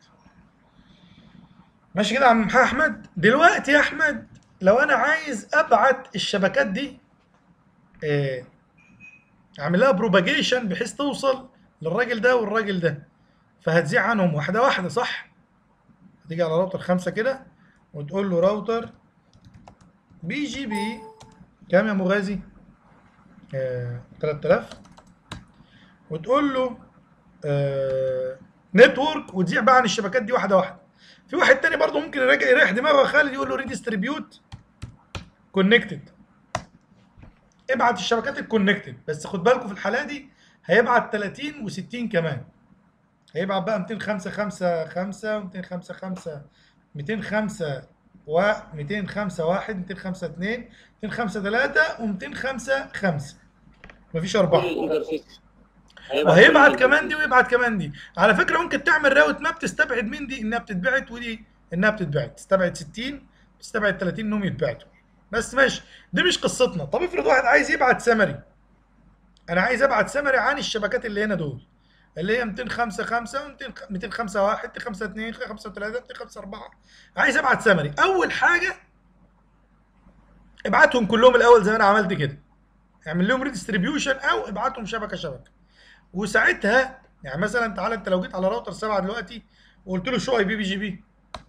ماشي كده يا عم احمد دلوقتي يا احمد لو انا عايز ابعت الشبكات دي آه، اعمل لها بروباجيشن بحيث توصل للراجل ده والراجل ده فهتذيع عنهم واحده واحده صح هتيجي على راوتر خمسة كده وتقول له راوتر بي جي بي كام يا مغازي؟ آه 3000 وتقول له آه نتورك وتذيع بقى عن الشبكات دي واحده واحده في واحد تاني برضه ممكن يراجع يريح دماغه يا خالد يقول له ريديستريبيوت كونكتد ابعت الشبكات الكونكتد بس خد بالكم في الحاله دي هيبعت 30 و60 كمان هيبعت بقى 205 5 5 205 5 205 و 205 1 205 2 205 3 و205 5 مفيش كل أربعة الانترفيس وهيبعت كمان دي ويبعت كمان دي على فكره ممكن تعمل راوت ماب تستبعد من دي انها بتتبعت ودي انها بتتبعت تستبعد 60 تستبعد 30 انهم يتبعتوا بس ماشي دي مش قصتنا طب افرض واحد عايز يبعت سمري انا عايز ابعت سمري عن الشبكات اللي هنا دول اللي هي 205 5 و 205 1 205 2 205 3 205 4 عايز ابعت سمري اول حاجه ابعتهم كلهم الاول زي ما انا عملت كده اعمل لهم ريديستريبيوشن او ابعتهم شبكه شبكه وساعتها يعني مثلا تعالى انت لو جيت على راوتر 7 دلوقتي وقلت له شو اي بي بي جي بي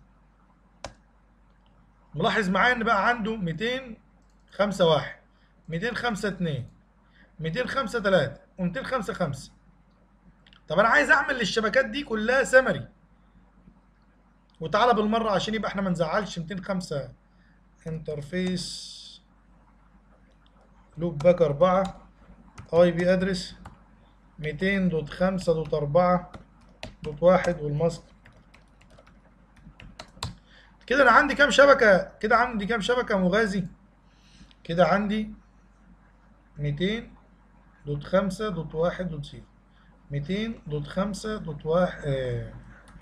ملاحظ معايا ان بقى عنده 205 1 205 2 205 3 و205 5 طب انا عايز اعمل للشبكات دي كلها سمري وتعالى بالمره عشان يبقى احنا ما نزعلش 205 انترفيس لوب باك 4 اي بي ادرس 200 دوت 5 دوت 4 دوت 1 والماسك كده انا عندي كام شبكه كده عندي كام شبكه مغازي كده عندي 200 دوت 5 دوت 1 دوت 0 200 دوت 5 دوت 1 آه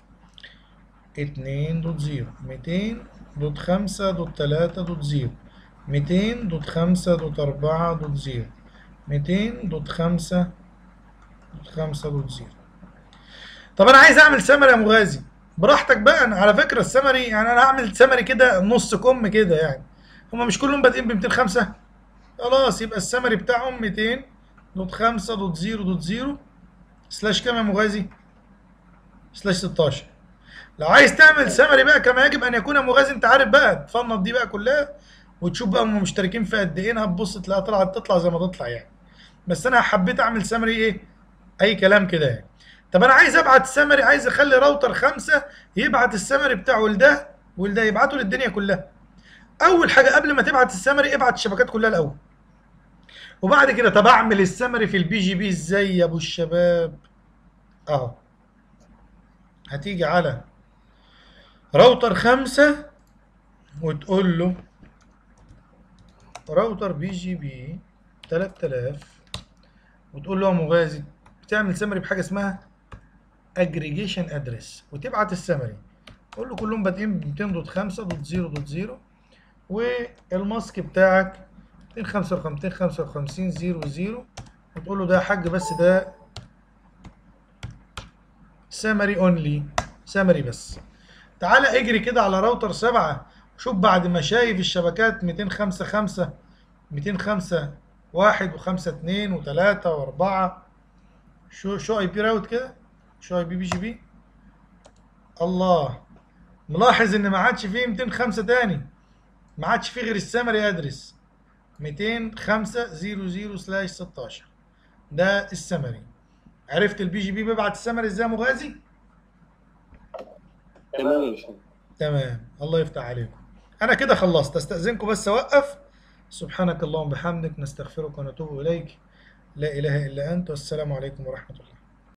2 دوت 0 200 دوت 5 دوت 3 دوت 0 200 دوت 5 دوت 4 دوت 0 200 دوت 5 دوت 5 دوت 0 طب انا عايز اعمل سمري يا مغازي براحتك بقى انا على فكره السمري يعني انا هعمل سمري كده نص كم كده يعني هما مش كلهم بادئين ب 205 خلاص يبقى السمري بتاعهم 200 دوت 5 دوت 0 دوت 0 سلاش كام يا مغازي سلاش 16 لو عايز تعمل سمري بقى كما يجب ان يكون يا مغازي انت عارف بقى تفنط دي بقى كلها وتشوف بقى هم مشتركين في قد ايه هتبص تلاقيها طلعت تطلع زي ما تطلع يعني بس انا حبيت اعمل سمري ايه اي كلام كده يعني طب انا عايز ابعت سمري عايز اخلي راوتر خمسة يبعت السمري بتاعه لده ولده يبعته للدنيا كلها اول حاجه قبل ما تبعت السمري ابعت الشبكات كلها الاول وبعد كده طب اعمل السمري في البي جي بي ازاي يا ابو الشباب اهو هتيجي على راوتر خمسة وتقول له راوتر بي جي بي 3000 وتقول له يا مغازي بتعمل سمري بحاجه اسمها اجريجيشن ادرس وتبعت السمري قول له كلهم بادئين ب 200.5.0.0 والماسك بتاعك 255 255 0 0 وتقول له ده يا حاج بس ده سمري اونلي سمري بس تعالى اجري كده على راوتر 7 شوف بعد ما شايف الشبكات 205 5 205 1 و5 2 و3 و4 شو شو اي بي راوت كده شو اي بي بي جي بي الله ملاحظ ان ما عادش فيه 205 تاني ما عادش فيه غير السمري ادرس 205 00 سلاش 16 ده السمري عرفت البي جي بي بيبعت السمري ازاي يا مغازي تمام يا باشمهندس تمام الله يفتح عليكم انا كده خلصت استاذنكم بس اوقف سبحانك اللهم وبحمدك نستغفرك ونتوب اليك لا اله الا انت والسلام عليكم ورحمه الله